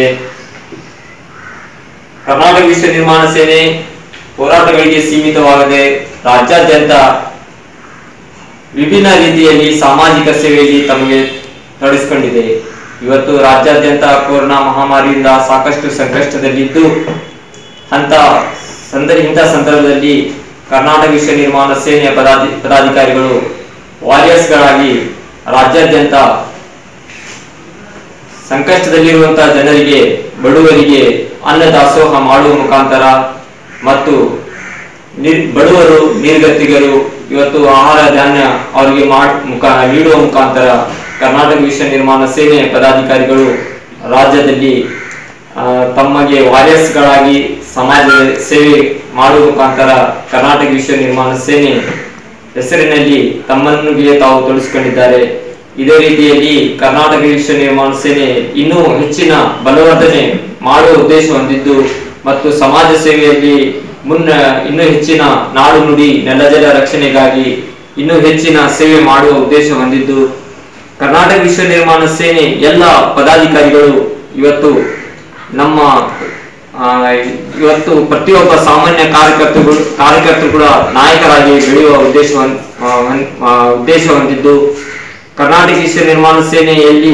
ಕರ್ನಾಟಕ ವಿಶ್ವ ನಿರ್ಮಾಣ ಸೇನೆ ಹೋರಾಟಗಳಿಗೆ ಸೀಮಿತವಾಗದೆ ರಾಜ್ಯಾದ್ಯಂತ ವಿಭಿನ್ನ ರೀತಿಯಲ್ಲಿ ಸಾಮಾಜಿಕ ಸೇವೆಯಲ್ಲಿ ತಮಗೆ ತೊಡಗಿಸಿಕೊಂಡಿದೆ ಇವತ್ತು ರಾಜ್ಯಾದ್ಯಂತ ಕೊರೋನಾ ಮಹಾಮಾರಿಯಿಂದ ಸಾಕಷ್ಟು ಸಂಕಷ್ಟದಲ್ಲಿದ್ದು ಅಂತ ಸಂದರ್ಭ ಇಂಥ ಸಂದರ್ಭದಲ್ಲಿ ಕರ್ನಾಟಕ ವಿಶ್ವ ನಿರ್ಮಾಣ ಸೇನೆಯ ಪದಾಧಿ ಪದಾಧಿಕಾರಿಗಳು ವಾರಿಯರ್ಸ್ಗಳಾಗಿ ರಾಜ್ಯಾದ್ಯಂತ ಸಂಕಷ್ಟದಲ್ಲಿರುವಂತಹ ಜನರಿಗೆ ಬಡವರಿಗೆ ಅನ್ನ ದಾಸೋಹ ಮಾಡುವ ಮುಖಾಂತರ ಮತ್ತು ನಿರ್ ಬಡವರು ನಿರ್ಗತಿಗರು ಇವತ್ತು ಆಹಾರ ಧಾನ್ಯ ಅವರಿಗೆ ಮಾಡ್ ಮುಖ ನೀಡುವ ಮುಖಾಂತರ ಕರ್ನಾಟಕ ವಿಶ್ವ ನಿರ್ಮಾಣ ಸೇನೆ ಪದಾಧಿಕಾರಿಗಳು ರಾಜ್ಯದಲ್ಲಿ ಆ, ತಮಗೆ ವಾರಿಯರ್ಸ್ಗಳಾಗಿ ಸಮಾಜದ ಸೇವೆ ಮಾಡುವ ಮುಖಾಂತರ ಕರ್ನಾಟಕ ವಿಶ್ವ ನಿರ್ಮಾಣ ಸೇನೆ ಹೆಸರಿನಲ್ಲಿ ತಮ್ಮನ್ನಿಗೆ ತಾವು ತೊಡಗಿಸಿಕೊಂಡಿದ್ದಾರೆ ಇದೇ ರೀತಿಯಲ್ಲಿ ಕರ್ನಾಟಕ ವಿಶ್ವ ನಿರ್ಮಾಣ ಸೇನೆ ಇನ್ನೂ ಹೆಚ್ಚಿನ ಬಲವರ್ಧನೆ ಮಾಡುವ ಉದ್ದೇಶ ಹೊಂದಿದ್ದು ಮತ್ತು ಸಮಾಜ ಸೇವೆಯಲ್ಲಿ ಮುನ್ನ ಇನ್ನೂ ಹೆಚ್ಚಿನ ನಾಡು ನುಡಿ ನೆಲಜಲ ರಕ್ಷಣೆಗಾಗಿ ಇನ್ನೂ ಹೆಚ್ಚಿನ ಸೇವೆ ಮಾಡುವ ಉದ್ದೇಶ ಹೊಂದಿದ್ದು ಕರ್ನಾಟಕ ವಿಶ್ವ ನಿರ್ಮಾಣ ಸೇನೆ ಎಲ್ಲ ಪದಾಧಿಕಾರಿಗಳು ಇವತ್ತು ನಮ್ಮ ಆ, ಇವತ್ತು ಪ್ರತಿಯೊಬ್ಬ ಸಾಮಾನ್ಯ ಕಾರ್ಯಕರ್ತರು ಕಾರ್ಯಕರ್ತರು ಕೂಡ ನಾಯಕರಾಗಿ ಬೆಳೆಯುವ ಉದ್ದೇಶ ಹೊಂದ್- ಆ, ಹೊಂದ್- ಆ, ಉದ್ದೇಶ ಹೊಂದಿದ್ದು ಕರ್ನಾಟಕ ವಿಶ್ವ ನಿರ್ಮಾಣ ಸೇನೆಯಲ್ಲಿ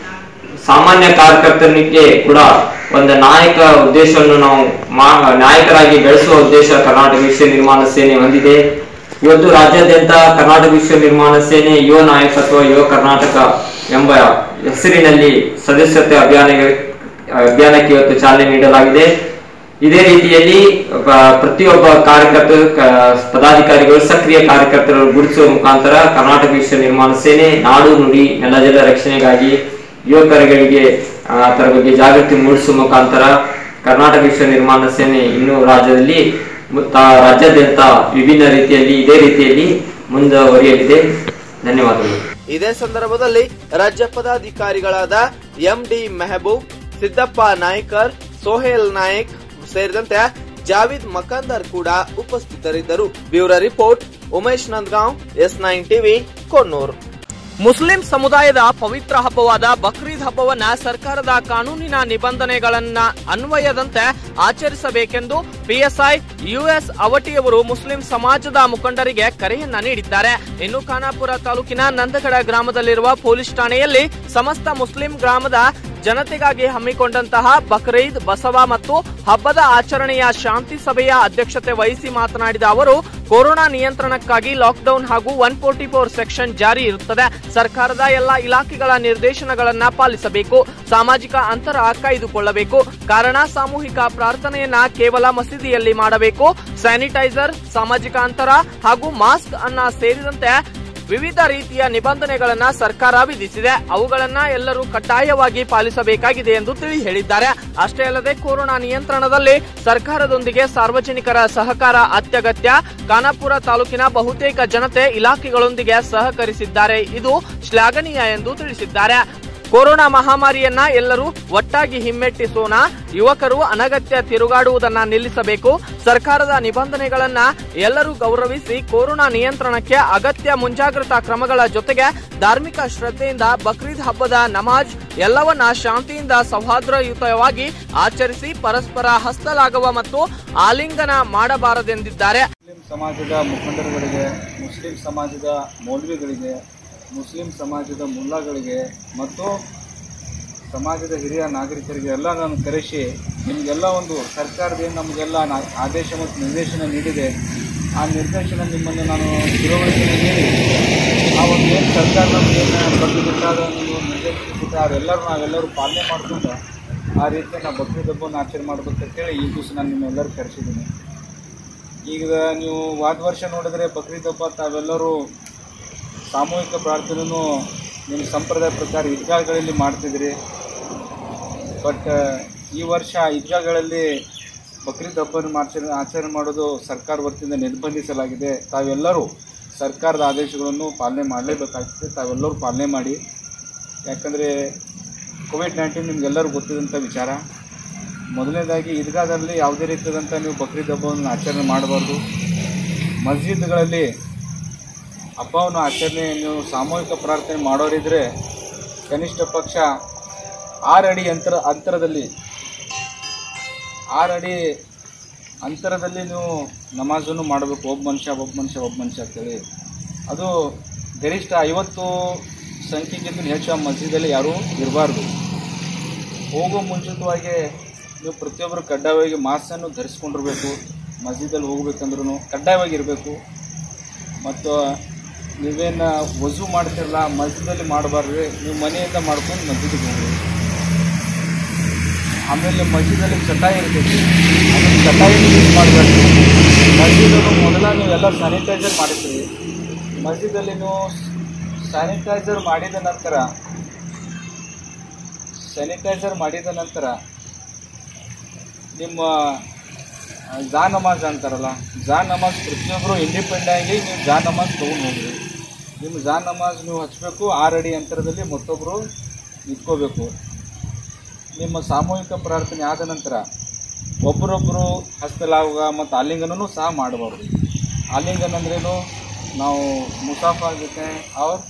ಸಾಮಾನ್ಯ ಕಾರ್ಯಕರ್ತನಿಗೆ ಕೂಡ ಒಂದು ನಾಯಕ ಉದ್ದೇಶವನ್ನು ನಾವು ಮಾ- ನಾಯಕರಾಗಿ ಬೆಳೆಸುವ ಉದ್ದೇಶ ಕರ್ನಾಟಕ ವಿಶ್ವ ನಿರ್ಮಾಣ ಸೇನೆ ಹೊಂದಿದೆ ಇವತ್ತು ರಾಜ್ಯಾದ್ಯಂತ ಕರ್ನಾಟಕ ವಿಶ್ವ ನಿರ್ಮಾಣ ಸೇನೆ ಯುವ ನಾಯಕತ್ವ ಯುವ ಕರ್ನಾಟಕ ಎಂಬ ಹೆಸರಿನಲ್ಲಿ ಸದಸ್ಯತೆ ಅಭಿಯಾನ ಅಭಿಯಾನಕ್ಕೆ ಇವತ್ತು ಚಾಲನೆ ನೀಡಲಾಗಿದೆ ಇದೇ ರೀತಿಯಲ್ಲಿ ಪ- ಪ್ರತಿಯೊಬ್ಬ ಕಾರ್ಯಕರ್ತರು ಕ- ಪದಾಧಿಕಾರಿಗಳು ಸಕ್ರಿಯ ಕಾರ್ಯಕರ್ತರು ಗುರುತಿಸುವ ಮುಖಾಂತರ ಕರ್ನಾಟಕ ವಿಶ್ವ ನಿರ್ಮಾಣ ಸೇನೆ ನಾಡು ನುಡಿ ನೆಲಜಲ ರಕ್ಷಣೆಗಾಗಿ ಯುವಕರುಗಳಿಗೆ ಆ, ಅದರ ಬಗ್ಗೆ ಜಾಗೃತಿ ಮೂಡಿಸುವ ಮುಖಾಂತರ ಕರ್ನಾಟಕ ವಿಶ್ವ ನಿರ್ಮಾಣ ಸೇನೆ ಇನ್ನು ರಾಜ್ಯದಲ್ಲಿ ಮು- ತಾ- ರಾಜ್ಯಾದ್ಯಂತ ವಿಭಿನ್ನ ರೀತಿಯಲ್ಲಿ ಇದೇ ರೀತಿಯಲ್ಲಿ ಮುಂದುವರಿಯಲಿದೆ ಧನ್ಯವಾದಗಳು ಇದೇ ಸಂದರ್ಭದಲ್ಲಿ ರಾಜ್ಯ ಪದಾಧಿಕಾರಿಗಳಾದ ಎಂ ಡಿ ಮೆಹಬೂಬ್ ಸಿದ್ದಪ್ಪ ನಾಯ್ಕರ್ ಸೋಹೇಲ್ ನಾಯಕ್ ಸೇರಿದಂತೆ ಜಾವಿದ್ ಮಕಂದರ್ ಕೂಡ ಉಪಸ್ಥಿತರಿದ್ದರು bureau report Umesh Nandagaon S nine TV Konnur Muslim ಸಮುದಾಯದ ಪವಿತ್ರ ಹಬ್ಬವಾದ ಬಕ್ರೀದ್ ಹಬ್ಬವನ್ನ ಸರ್ಕಾರದ ಕಾನೂನಿನ ನಿಬಂಧನೆಗಳನ್ನ ಅನ್ವಯದಂತೆ ಆಚರಿಸಬೇಕೆಂದು ಪಿಎಸ್ಐ ಯುಎಸ್ ಅವಟಿಯವರು ಮುಸ್ಲಿಂ ಸಮಾಜದ ಮುಖಂಡರಿಗೆ ಕರೆಯನ್ನ ನೀಡಿದ್ದಾರೆ ಇನ್ನು ಖಾನಾಪುರ ತಾಲೂಕಿನ ನಂದಗಡ ಗ್ರಾಮದಲ್ಲಿರುವ ಪೊಲೀಸ್ ಠಾಣೆಯಲ್ಲಿ ಸಮಸ್ತ ಮುಸ್ಲಿಂ ಗ್ರಾಮದ ಜನತೆಗಾಗಿ ಹಮ್ಮಿಕೊಂಡಂತಹ ಬಕ್ರೀದ್ ಬಸವ ಮತ್ತು ಹಬ್ಬದ ಆಚರಣೆಯ ಶಾಂತಿ ಸಭೆಯ ಅಧ್ಯಕ್ಷತೆ ವಹಿಸಿ ಮಾತನಾಡಿದ ಅವರು ಕೊರೋನಾ ನಿಯಂತ್ರಣಕ್ಕಾಗಿ ಲಾಕ್ಡೌನ್ ಹಾಗೂ ಒನ್ ಫೋರ್ಟಿ ಫೋರ್ ಸೆಕ್ಷನ್ ಜಾರಿ ಇರುತ್ತದೆ ಸರ್ಕಾರದ ಎಲ್ಲ ಇಲಾಖೆಗಳ ನಿರ್ದೇಶನಗಳನ್ನ ಪಾಲಿಸಬೇಕು ಸಾಮಾಜಿಕ ಅಂತರ ಕಾಯ್ದುಕೊಳ್ಳಬೇಕು ಕಾರಣ ಸಾಮೂಹಿಕ ಪ್ರಾರ್ಥನೆಯನ್ನ ಕೇವಲ ಮಸೀದಿಯಲ್ಲಿ ಮಾಡಬೇಕು ಸ್ಯಾನಿಟೈಸರ್ ಸಾಮಾಜಿಕ ಅಂತರ ಹಾಗೂ ಮಾಸ್ಕ್ ಅನ್ನ ಸೇರಿದಂತೆ ವಿವಿಧ ರೀತಿಯ ನಿಬಂಧನೆಗಳನ್ನ ಸರ್ಕಾರ ವಿಧಿಸಿದೆ ಅವುಗಳನ್ನ ಎಲ್ಲರೂ ಕಡ್ಡಾಯವಾಗಿ ಪಾಲಿಸಬೇಕಾಗಿದೆ ಎಂದು ತಿಳಿ ಹೇಳಿದ್ದಾರೆ ಅಷ್ಟೇ ಅಲ್ಲದೆ ಕೊರೋನಾ ನಿಯಂತ್ರಣದಲ್ಲಿ ಸರ್ಕಾರದೊಂದಿಗೆ ಸಾರ್ವಜನಿಕರ ಸಹಕಾರ ಅತ್ಯಗತ್ಯ ಖಾನಾಪುರ ತಾಲೂಕಿನ ಬಹುತೇಕ ಜನತೆ ಇಲಾಖೆಗಳೊಂದಿಗೆ ಸಹಕರಿಸಿದ್ದಾರೆ ಇದು ಶ್ಲಾಘನೀಯ ಎಂದು ತಿಳಿಸಿದ್ದಾರೆ ಕೊರೋನಾ ಮಹಾಮಾರಿಯನ್ನ ಎಲ್ಲರೂ ಒಟ್ಟಾಗಿ ಹಿಮ್ಮೆಟ್ಟಿಸೋಣ ಯುವಕರು ಅನಗತ್ಯ ತಿರುಗಾಡುವುದನ್ನ ನಿಲ್ಲಿಸಬೇಕು ಸರ್ಕಾರದ ನಿಬಂಧನೆಗಳನ್ನ ಎಲ್ಲರೂ ಗೌರವಿಸಿ ಕೊರೋನಾ ನಿಯಂತ್ರಣಕ್ಕೆ ಅಗತ್ಯ ಮುಂಜಾಗ್ರತಾ ಕ್ರಮಗಳ ಜೊತೆಗೆ ಧಾರ್ಮಿಕ ಶ್ರದ್ಧೆಯಿಂದ ಬಕ್ರೀದ್ ಹಬ್ಬದ ನಮಾಜ್ ಎಲ್ಲವನ್ನ ಶಾಂತಿಯಿಂದ ಸೌಹಾರ್ದಯುತವಾಗಿ ಆಚರಿಸಿ ಪರಸ್ಪರ ಹಸ್ತಲಾಗುವ ಮತ್ತು ಆಲಿಂಗನ ಮಾಡಬಾರದೆಂದಿದ್ದಾರೆ ಮುಸ್ಲಿಂ ಸಮಾಜದ ಮುಖಂಡರುಗಳಿಗೆ ಮುಸ್ಲಿಂ ಸಮಾಜದ ಮೌಲ್ವಿಗಳಿಗೆ ಮುಸ್ಲಿಂ ಸಮಾಜದ ಮುಲ್ಲಾಗಳಿಗೆ ಮತ್ತು ಸಮಾಜದ ಹಿರಿಯ ನಾಗರಿಕರಿಗೆ ಎಲ್ಲ ನಾನು ಕರೆಸಿ ನಿಮಗೆಲ್ಲ ಒಂದು ಸರ್ಕಾರದಿಂದ ನಮಗೆಲ್ಲ ನಾ- ಆದೇಶ ಮತ್ತು ನಿರ್ದೇಶನ ನೀಡಿದೆ ಆ ನಿರ್ದೇಶನ ನಿಮ್ಮನ್ನು ನಾನು ತಿಳುವಳಿಕೆ ನೀಡಿ ಆ ಒಂದು ಏನು ಸರ್ಕಾರ ನಮಗೇನು ಬಗ್ಗಿಬಿಟ್ಟಾದ ಒಂದು ನಿರ್ದೇಶನ ಕೊಟ್ಟರೆ ಅವರೆಲ್ಲರೂ ನಾವೆಲ್ಲರೂ ಪಾಲನೆ ಮಾಡ್ಕೊಂಡು ಆ ರೀತಿ ನಾವು ಬಕ್ರೀದ್ ಹಬ್ಬವನ್ನು ಆಚರಣೆ ಮಾಡ್ಬೇಕಂತೇಳಿ ಈ ದಿವಸ ನಾನು ನಿಮ್ಮೆಲ್ಲರೂ ಕರೆಸಿದ್ದೀನಿ ಈಗ ನೀವು ವಾದ ವರ್ಷ ನೋಡಿದ್ರೆ ಬಕ್ರೀದ್ ಹಬ್ಬ ತಾವೆಲ್ಲರೂ ಸಾಮೂಹಿಕ ಪ್ರಾರ್ಥನೆಯೂ ನಿಮ್ಮ ಸಂಪ್ರದಾಯ ಪ್ರಕಾರ ಈದ್ಗಾಗಳಲ್ಲಿ ಮಾಡ್ತಿದ್ರಿ ಬಟ್ ಈ ವರ್ಷ ಈದ್ಗಾಗಳಲ್ಲಿ ಬಕ್ರೀದ್ ಹಬ್ಬವನ್ನು ಆಚರಣೆ ಆಚರಣೆ ಮಾಡೋದು ಸರ್ಕಾರ ವತಿಯಿಂದ ನಿರ್ಬಂಧಿಸಲಾಗಿದೆ ತಾವೆಲ್ಲರೂ ಸರ್ಕಾರದ ಆದೇಶಗಳನ್ನು ಪಾಲನೆ ಮಾಡಲೇಬೇಕಾಗ್ತದೆ ತಾವೆಲ್ಲರೂ ಪಾಲನೆ ಮಾಡಿ ಯಾಕಂದರೆ ಕೋವಿಡ್ ನೈನ್ಟೀನ್ ನಿಮಗೆಲ್ಲರೂ ಗೊತ್ತಿದ್ದಂಥ ವಿಚಾರ ಮೊದಲನೇದಾಗಿ ಈದ್ಗಾದಲ್ಲಿ ಯಾವುದೇ ರೀತಿಯಾದಂಥ ನೀವು ಬಕ್ರೀದ್ ಹಬ್ಬವನ್ನು ಆಚರಣೆ ಮಾಡಬಾರ್ದು ಮಸ್ಜಿದ್ಗಳಲ್ಲಿ ಹಬ್ಬವನ್ನು ಆಚರಣೆ ನೀವು ಸಾಮೂಹಿಕ ಪ್ರಾರ್ಥನೆ ಮಾಡೋರಿದ್ರೆ ಕನಿಷ್ಠ ಪಕ್ಷ ಆರು ಅಡಿ ಅಂತರ ಅಂತರದಲ್ಲಿ ಆರು ಅಡಿ ಅಂತರದಲ್ಲಿ ನೀವು ನಮಾಜನ್ನು ಮಾಡಬೇಕು ಒಬ್ಬ ಮನುಷ್ಯ ಒಬ್ಬ ಮನುಷ್ಯ ಒಬ್ಬ ಮನುಷ್ಯ ಅಂತೇಳಿ ಅದು ಗರಿಷ್ಠ ಐವತ್ತು ಸಂಖ್ಯೆಗಿಂತ ಹೆಚ್ಚು ಆ ಮಸ್ಜಿದಲ್ಲಿ ಯಾರೂ ಇರಬಾರ್ದು ಹೋಗೋ ಮುಂಚಿತವಾಗಿ ನೀವು ಪ್ರತಿಯೊಬ್ಬರು ಕಡ್ಡಾಯವಾಗಿ ಮಾಸ್ಕನ್ನು ಧರಿಸ್ಕೊಂಡಿರ್ಬೇಕು ಮಸ್ಜಿದಲ್ಲಿ ಹೋಗ್ಬೇಕಂದ್ರೂ ಕಡ್ಡಾಯವಾಗಿ ಇರಬೇಕು ಮತ್ತು ನೀವೇನು ವಜು ಮಾಡ್ತಿರಲ್ಲ ಮಸ್ಜಿದಲ್ಲಿ ಮಾಡಬಾರ್ದು ನೀವು ಮನೆಯಿಂದ ಮಾಡ್ಕೊಂಡು ಮಸ್ಜಿದಿಗೆ ಹೋಗ್ರಿ ಆಮೇಲೆ ಮಸ್ಜಿದಲ್ಲಿ ಚಟಾಯಿ ಇರ್ತೈತಿ ಅದನ್ನು ಚಟಾಯಿ ಯೂಸ್ ಮಾಡಬೇಕು ಮಸ್ಜಿದನ್ನು ಮೊದಲ ನೀವೆಲ್ಲ ಸ್ಯಾನಿಟೈಸರ್ ಮಾಡಿದ್ರಿ ಮಸ್ಜಿದಲ್ಲಿ ನೀವು ಸ್ಯಾನಿಟೈಸರ್ ಮಾಡಿದ ನಂತರ ಸ್ಯಾನಿಟೈಸರ್ ಮಾಡಿದ ನಂತರ ನಿಮ್ಮ ಆ, ಜಾ ನಮಾಜ್ ಅಂತಾರಲ್ಲ ಜಾ ನಮಾಜ್ ಪ್ರತಿಯೊಬ್ಬರು ಇಂಡಿಪೆಂಡೆಂಟ್ ಆಗಿ ನೀವು ಜಾ ನಮಾಜ್ ತೊಗೊಂಡು ಹೋಗ್ರಿ ನಿಮ್ಮ ಜಾ ನಮಾಜ್ ನೀವು ಹಚ್ಚಬೇಕು ಆರು ಅಡಿ ಅಂತರದಲ್ಲಿ ಮತ್ತೊಬ್ಬರು ನಿಂತ್ಕೋಬೇಕು ನಿಮ್ಮ ಸಾಮೂಹಿಕ ಪ್ರಾರ್ಥನೆ ಆದ ನಂತರ ಒಬ್ಬರೊಬ್ಬರು ಹಸ್ತಲಾಗ ಮತ್ತು ಆಲಿಂಗನೂ ಸಹ ಮಾಡಬಾರ್ದು ಆಲಿಂಗನ ಅಂದ್ರೇನು ನಾವು ಮುಸಾಫಾ ಜೊತೆ ಅವ್ರ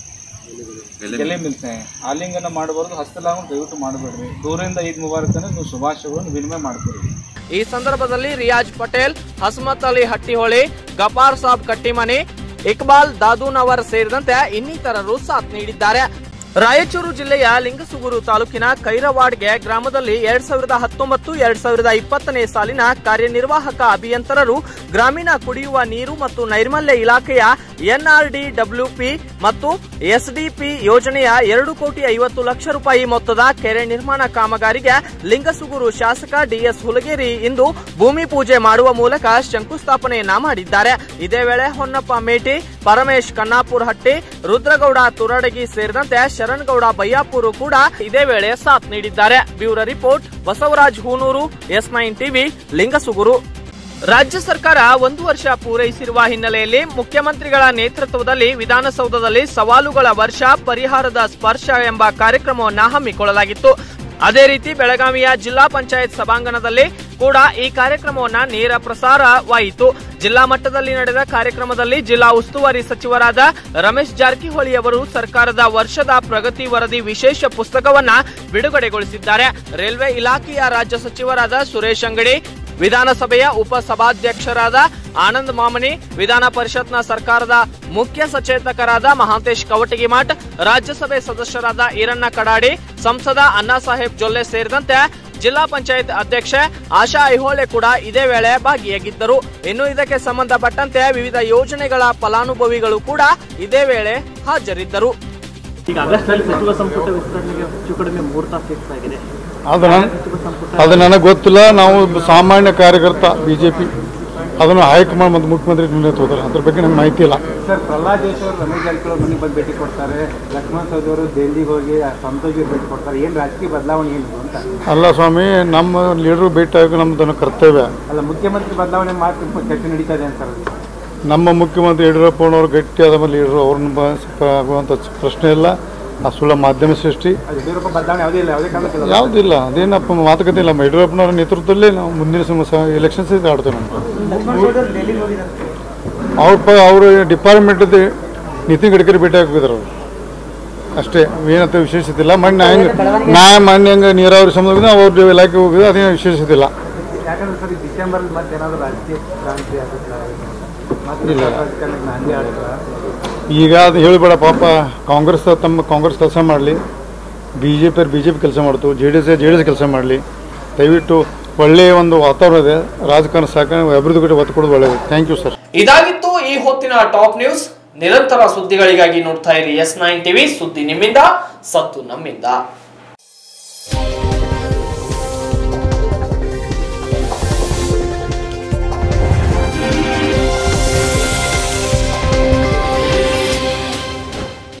ಎಲೆ ಮಿಲ್ತೆ ಆಲಿಂಗನ ಮಾಡಬಾರ್ದು ಹಸ್ತಲಾಗ ದಯವಿಟ್ಟು ಮಾಡಬೇಡ್ರಿ ದೂರಿಂದ ಈದ್ ಮುಬಾರಕನ ನೀವು ಶುಭಾಶಯಗಳನ್ನು ವಿನಿಮಯ ಮಾಡ್ತೀರಿ ಈ ಸಂದರ್ಭದಲ್ಲಿ ರಿಯಾಜ್ ಪಟೇಲ್ ಹಸ್ಮತ್ ಅಲಿ ಹಟ್ಟಿಹೊಳಿ ಗಫಾರ್ ಸಾಬ್ ಕಟ್ಟಿಮನಿ ಇಕ್ಬಾಲ್ ದಾದೂನವರ್ ಸೇರಿದಂತೆ ಇನ್ನಿತರರು ಸಾಥ್ ನೀಡಿದ್ದಾರೆ ರಾಯಚೂರು ಜಿಲ್ಲೆಯ ಲಿಂಗಸುಗೂರು ತಾಲೂಕಿನ ಕೈರವಾಡ್ಗೆ ಗ್ರಾಮದಲ್ಲಿ ಎರಡ್ ಸಾವಿರದ ಹತ್ತೊಂಬತ್ತು ಎರಡ್ ಸಾವಿರದ ಇಪ್ಪತ್ತನೇ ಸಾಲಿನ ಕಾರ್ಯನಿರ್ವಾಹಕ ಅಭಿಯಂತರರು ಗ್ರಾಮೀಣ ಕುಡಿಯುವ ನೀರು ಮತ್ತು ನೈರ್ಮಲ್ಯ ಇಲಾಖೆಯ ಎನ್ಆರ್ಡಿ ಡಬ್ಲ್ಯೂಪಿ ಮತ್ತು ಎಸ್ಡಿಪಿ ಯೋಜನೆಯ ಎರಡು ಕೋಟಿ ಐವತ್ತು ಲಕ್ಷ ರೂಪಾಯಿ ಮೊತ್ತದ ಕೆರೆ ನಿರ್ಮಾಣ ಕಾಮಗಾರಿಗೆ ಲಿಂಗಸುಗೂರು ಶಾಸಕ ಡಿಎಸ್ ಹುಲಗೇರಿ ಇಂದು ಭೂಮಿ ಪೂಜೆ ಮಾಡುವ ಮೂಲಕ ಶಂಕುಸ್ಥಾಪನೆಯನ್ನ ಮಾಡಿದ್ದಾರೆ ಇದೇ ವೇಳೆ ಹೊನ್ನಪ್ಪ ಮೇಟಿ ಪರಮೇಶ್ ಕನ್ನಾಪುರ್ ಹಟ್ಟಿ ರುದ್ರಗೌಡ ತುರಡಗಿ ಸೇರಿದಂತೆ ಶರಣ್ಗೌಡ ಬಯ್ಯಾಪುರು ಕೂಡ ಇದೇ ವೇಳೆ ಸಾಥ್ ನೀಡಿದ್ದಾರೆ bureau report Basavaraj Hunur S nine TV Lingasugur ರಾಜ್ಯ ಸರ್ಕಾರ ಒಂದು ವರ್ಷ ಪೂರೈಸಿರುವ ಹಿನ್ನೆಲೆಯಲ್ಲಿ ಮುಖ್ಯಮಂತ್ರಿಗಳ ನೇತೃತ್ವದಲ್ಲಿ ವಿಧಾನಸೌಧದಲ್ಲಿ ಸವಾಲುಗಳ ವರ್ಷ ಪರಿಹಾರದ ಸ್ಪರ್ಶ ಎಂಬ ಕಾರ್ಯಕ್ರಮವನ್ನು ಹಮ್ಮಿಕೊಳ್ಳಲಾಗಿತ್ತು ಅದೇ ರೀತಿ ಬೆಳಗಾವಿಯ ಜಿಲ್ಲಾ ಪಂಚಾಯತ್ ಸಭಾಂಗಣದಲ್ಲಿ ಕೂಡ ಈ ಕಾರ್ಯಕ್ರಮವನ್ನ ನೇರ ಪ್ರಸಾರವಾಯಿತು ಜಿಲ್ಲಾ ಮಟ್ಟದಲ್ಲಿ ನಡೆದ ಕಾರ್ಯಕ್ರಮದಲ್ಲಿ ಜಿಲ್ಲಾ ಉಸ್ತುವಾರಿ ಸಚಿವರಾದ ರಮೇಶ್ ಜಾರಕಿಹೊಳಿ ಅವರು ಸರ್ಕಾರದ ವರ್ಷದ ಪ್ರಗತಿ ವರದಿ ವಿಶೇಷ ಪುಸ್ತಕವನ್ನ ಬಿಡುಗಡೆಗೊಳಿಸಿದ್ದಾರೆ ರೈಲ್ವೆ ಇಲಾಖೆಯ ರಾಜ್ಯ ಸಚಿವರಾದ ಸುರೇಶ್ ಅಂಗಡಿ ವಿಧಾನಸಭೆಯ ಉಪ ಸಭಾಧ್ಯಕ್ಷರಾದ ಆನಂದ್ ಮಾಮನಿ ವಿಧಾನ ಪರಿಷತ್ನ ಸರ್ಕಾರದ ಮುಖ್ಯ ಸಚೇತಕರಾದ ಮಹಾಂತೇಶ್ ಕವಟಗಿಮಠ್ ರಾಜ್ಯಸಭೆ ಸದಸ್ಯರಾದ ಈರಣ್ಣ ಕಡಾಡಿ ಸಂಸದ ಅಣ್ಣಾ ಸಾಹೇಬ್ ಜೊಲ್ಲೆ ಸೇರಿದಂತೆ ಜಿಲ್ಲಾ ಪಂಚಾಯತ್ ಅಧ್ಯಕ್ಷೆ ಆಶಾ ಐಹೊಳೆ ಕೂಡ ಇದೇ ವೇಳೆ ಭಾಗಿಯಾಗಿದ್ದರು ಇನ್ನು ಇದಕ್ಕೆ ಸಂಬಂಧಪಟ್ಟಂತೆ ವಿವಿಧ ಯೋಜನೆಗಳ ಫಲಾನುಭವಿಗಳು ಕೂಡ ಇದೇ ವೇಳೆ ಹಾಜರಿದ್ದರು ಈಗ ಆಗಸ್ಟ್ ನಲ್ಲಿ ಸಚಿವ ಸಂಪುಟ ವಿಸ್ತರಣೆಗೆ ಹೆಚ್ಚು ಕಡಿಮೆ ಮುಹೂರ್ತ ಫಿಕ್ಸ್ ಆಗಿದೆ ಅದು ನನ್- ಅದು ನನಗೆ ಗೊತ್ತಿಲ್ಲ ನಾವು ಸಾಮಾನ್ಯ ಕಾರ್ಯಕರ್ತ ಬಿಜೆಪಿ ಅದನ್ನು ಹೈಕಮಾಂಡ್ ಮತ್ತು ಮುಖ್ಯಮಂತ್ರಿ ನಿರ್ಣಯ ತಗೋತಾರೆ ಅದ್ರ ಬಗ್ಗೆ ನಮ್ಗೆ ಮಾಹಿತಿ ಇಲ್ಲ ಸರ್ ಪ್ರಹ್ಲಾದ್ ಜೋಶಿ ಅವರು ರಮೇಶ್ ಜಾರಕಿಹೊಳಿ ಮನೆಗೆ ಬಂದು ಭೇಟಿ ಕೊಡ್ತಾರೆ ಲಕ್ಷ್ಮಣ್ ಸವದಿ ಅವರು ದೆಹಲಿಗೆ ಹೋಗಿ ಸಂತೋಷ್ ಭೇಟಿ ಕೊಡ್ತಾರೆ ಏನು ರಾಜಕೀಯ ಬದಲಾವಣೆ ಏನು ಅಂತ ಅಲ್ಲ ಸ್ವಾಮಿ ನಮ್ಮ ಲೀಡರ್ ಭೇಟಿ ಆಗಿ ನಮ್ದು ಕರ್ತವ್ಯ ಅಲ್ಲ ಮುಖ್ಯಮಂತ್ರಿ ಬದಲಾವಣೆ ಮಾತು ಚರ್ಚೆ ನಡೀತಾ ಇದೆ ಅಂತಾರೆ ನಮ್ಮ ಮುಖ್ಯಮಂತ್ರಿ ಯಡಿಯೂರಪ್ಪನವರು ಗಟ್ಟಿಯಾದ ಲೀಡರು ಅವ್ರನ್ನ ಬ- ಸ್ವಲ್ಪ ಆಗುವಂಥ ಪ್ರಶ್ನೆ ಇಲ್ಲ ಆ ಸುಳ್ಳ ಮಾಧ್ಯಮ ಸೃಷ್ಟಿ ಅದು ಯಡಿಯೂರಪ್ಪ ಬದಲಾವಣೆ ಯಾವುದೇ ಇಲ್ಲ ಯಾವುದೇ ಕಾರಣಕ್ಕೆ ಯಾವುದಿಲ್ಲ ಅದೇನಪ್ಪ ಮಾತುಕತೆ ಇಲ್ಲ ಯಡಿಯೂರಪ್ಪನವರ ನೇತೃತ್ವದಲ್ಲೇ ನಾವು ಮುಂದಿನ ಎಲೆಕ್ಷನ್ಸ್ ಆಡ್ತೇವೆ ನಾವು ಲಕ್ಷ್ಮಣ್ ಸವದಿ ಅವರು ಡೆಲ್ಲಿಗೆ ಹೋಗಿದ್ದಾರೆ ಅವ್ರ ಪ ಅವ್ರ ಡಿಪಾರ್ಟ್ಮೆಂಟ್ದು ನಿತಿನ್ ಗಡ್ಕರಿ ಭೇಟಿ ಹಾಕಿದ್ರು ಅವ್ರು ಅಷ್ಟೇ ಏನಂತ ವಿಶೇಷತೆ ಇಲ್ಲ ಮೊನ್ನೆ ಹೆಂಗೆ ನಾ ಮೊನ್ನೆ ಹೆಂಗೆ ನೀರಾವರಿ ಸಂಬಂಧ ಅವ್ರ ಇಲಾಖೆ ಹೋಗಿದ್ದು ಅದೇನು ವಿಶೇಷತೆ ಇಲ್ಲ ಯಾಕಂದ್ರೆ ಸರ್ ಈ ಡಿಸೆಂಬರ್ ಮತ್ತೆ ಏನಾದ್ರು ರಾಜಕೀಯ ಕ್ರಾಂತಿ ಆಗುತ್ತೆ ಮತ್ತೆ ಇಲ್ಲ. ರಾಜಕಾರಣಕ್ಕೆ ನಾಂದಿ ಆಡ್ತಾರೆ ಈಗ ಅದು ಹೇಳಿಬೇಡ ಪಾಪ ಕಾಂಗ್ರೆಸ್ ತಮ್ಮ ಕಾಂಗ್ರೆಸ್ ಕೆಲಸ ಮಾಡಲಿ B J P B J P ಕೆಲಸ ಮಾಡ್ತು J D S J D S ಕೆಲಸ ಮಾಡಲಿ ದಯವಿಟ್ಟು ಒಳ್ಳೆಯ ಒಂದು ವಾತಾವರಣ ಇದೆ ರಾಜಕಾರಣ ಸಾಕ ಅಭಿವೃದ್ಧಿ ಕಡೆ ಒತ್ತು ಕೊಡೋದು ಒಳ್ಳೆಯದು ಥ್ಯಾಂಕ್ ಯು ಸರ್ ಇದಾಗಿತ್ತು ಈ ಹೊತ್ತಿನ ಟಾಪ್ ನ್ಯೂಸ್ ನಿರಂತರ ಸುದ್ದಿಗಳಿಗಾಗಿ ನೋಡ್ತಾ ಇರಿ ಎಸ್ ನೈನ್ ಟಿವಿ ಸುದ್ದಿ ನಿಮ್ಮಿಂದ ಸತ್ತು ನಮ್ಮಿಂದ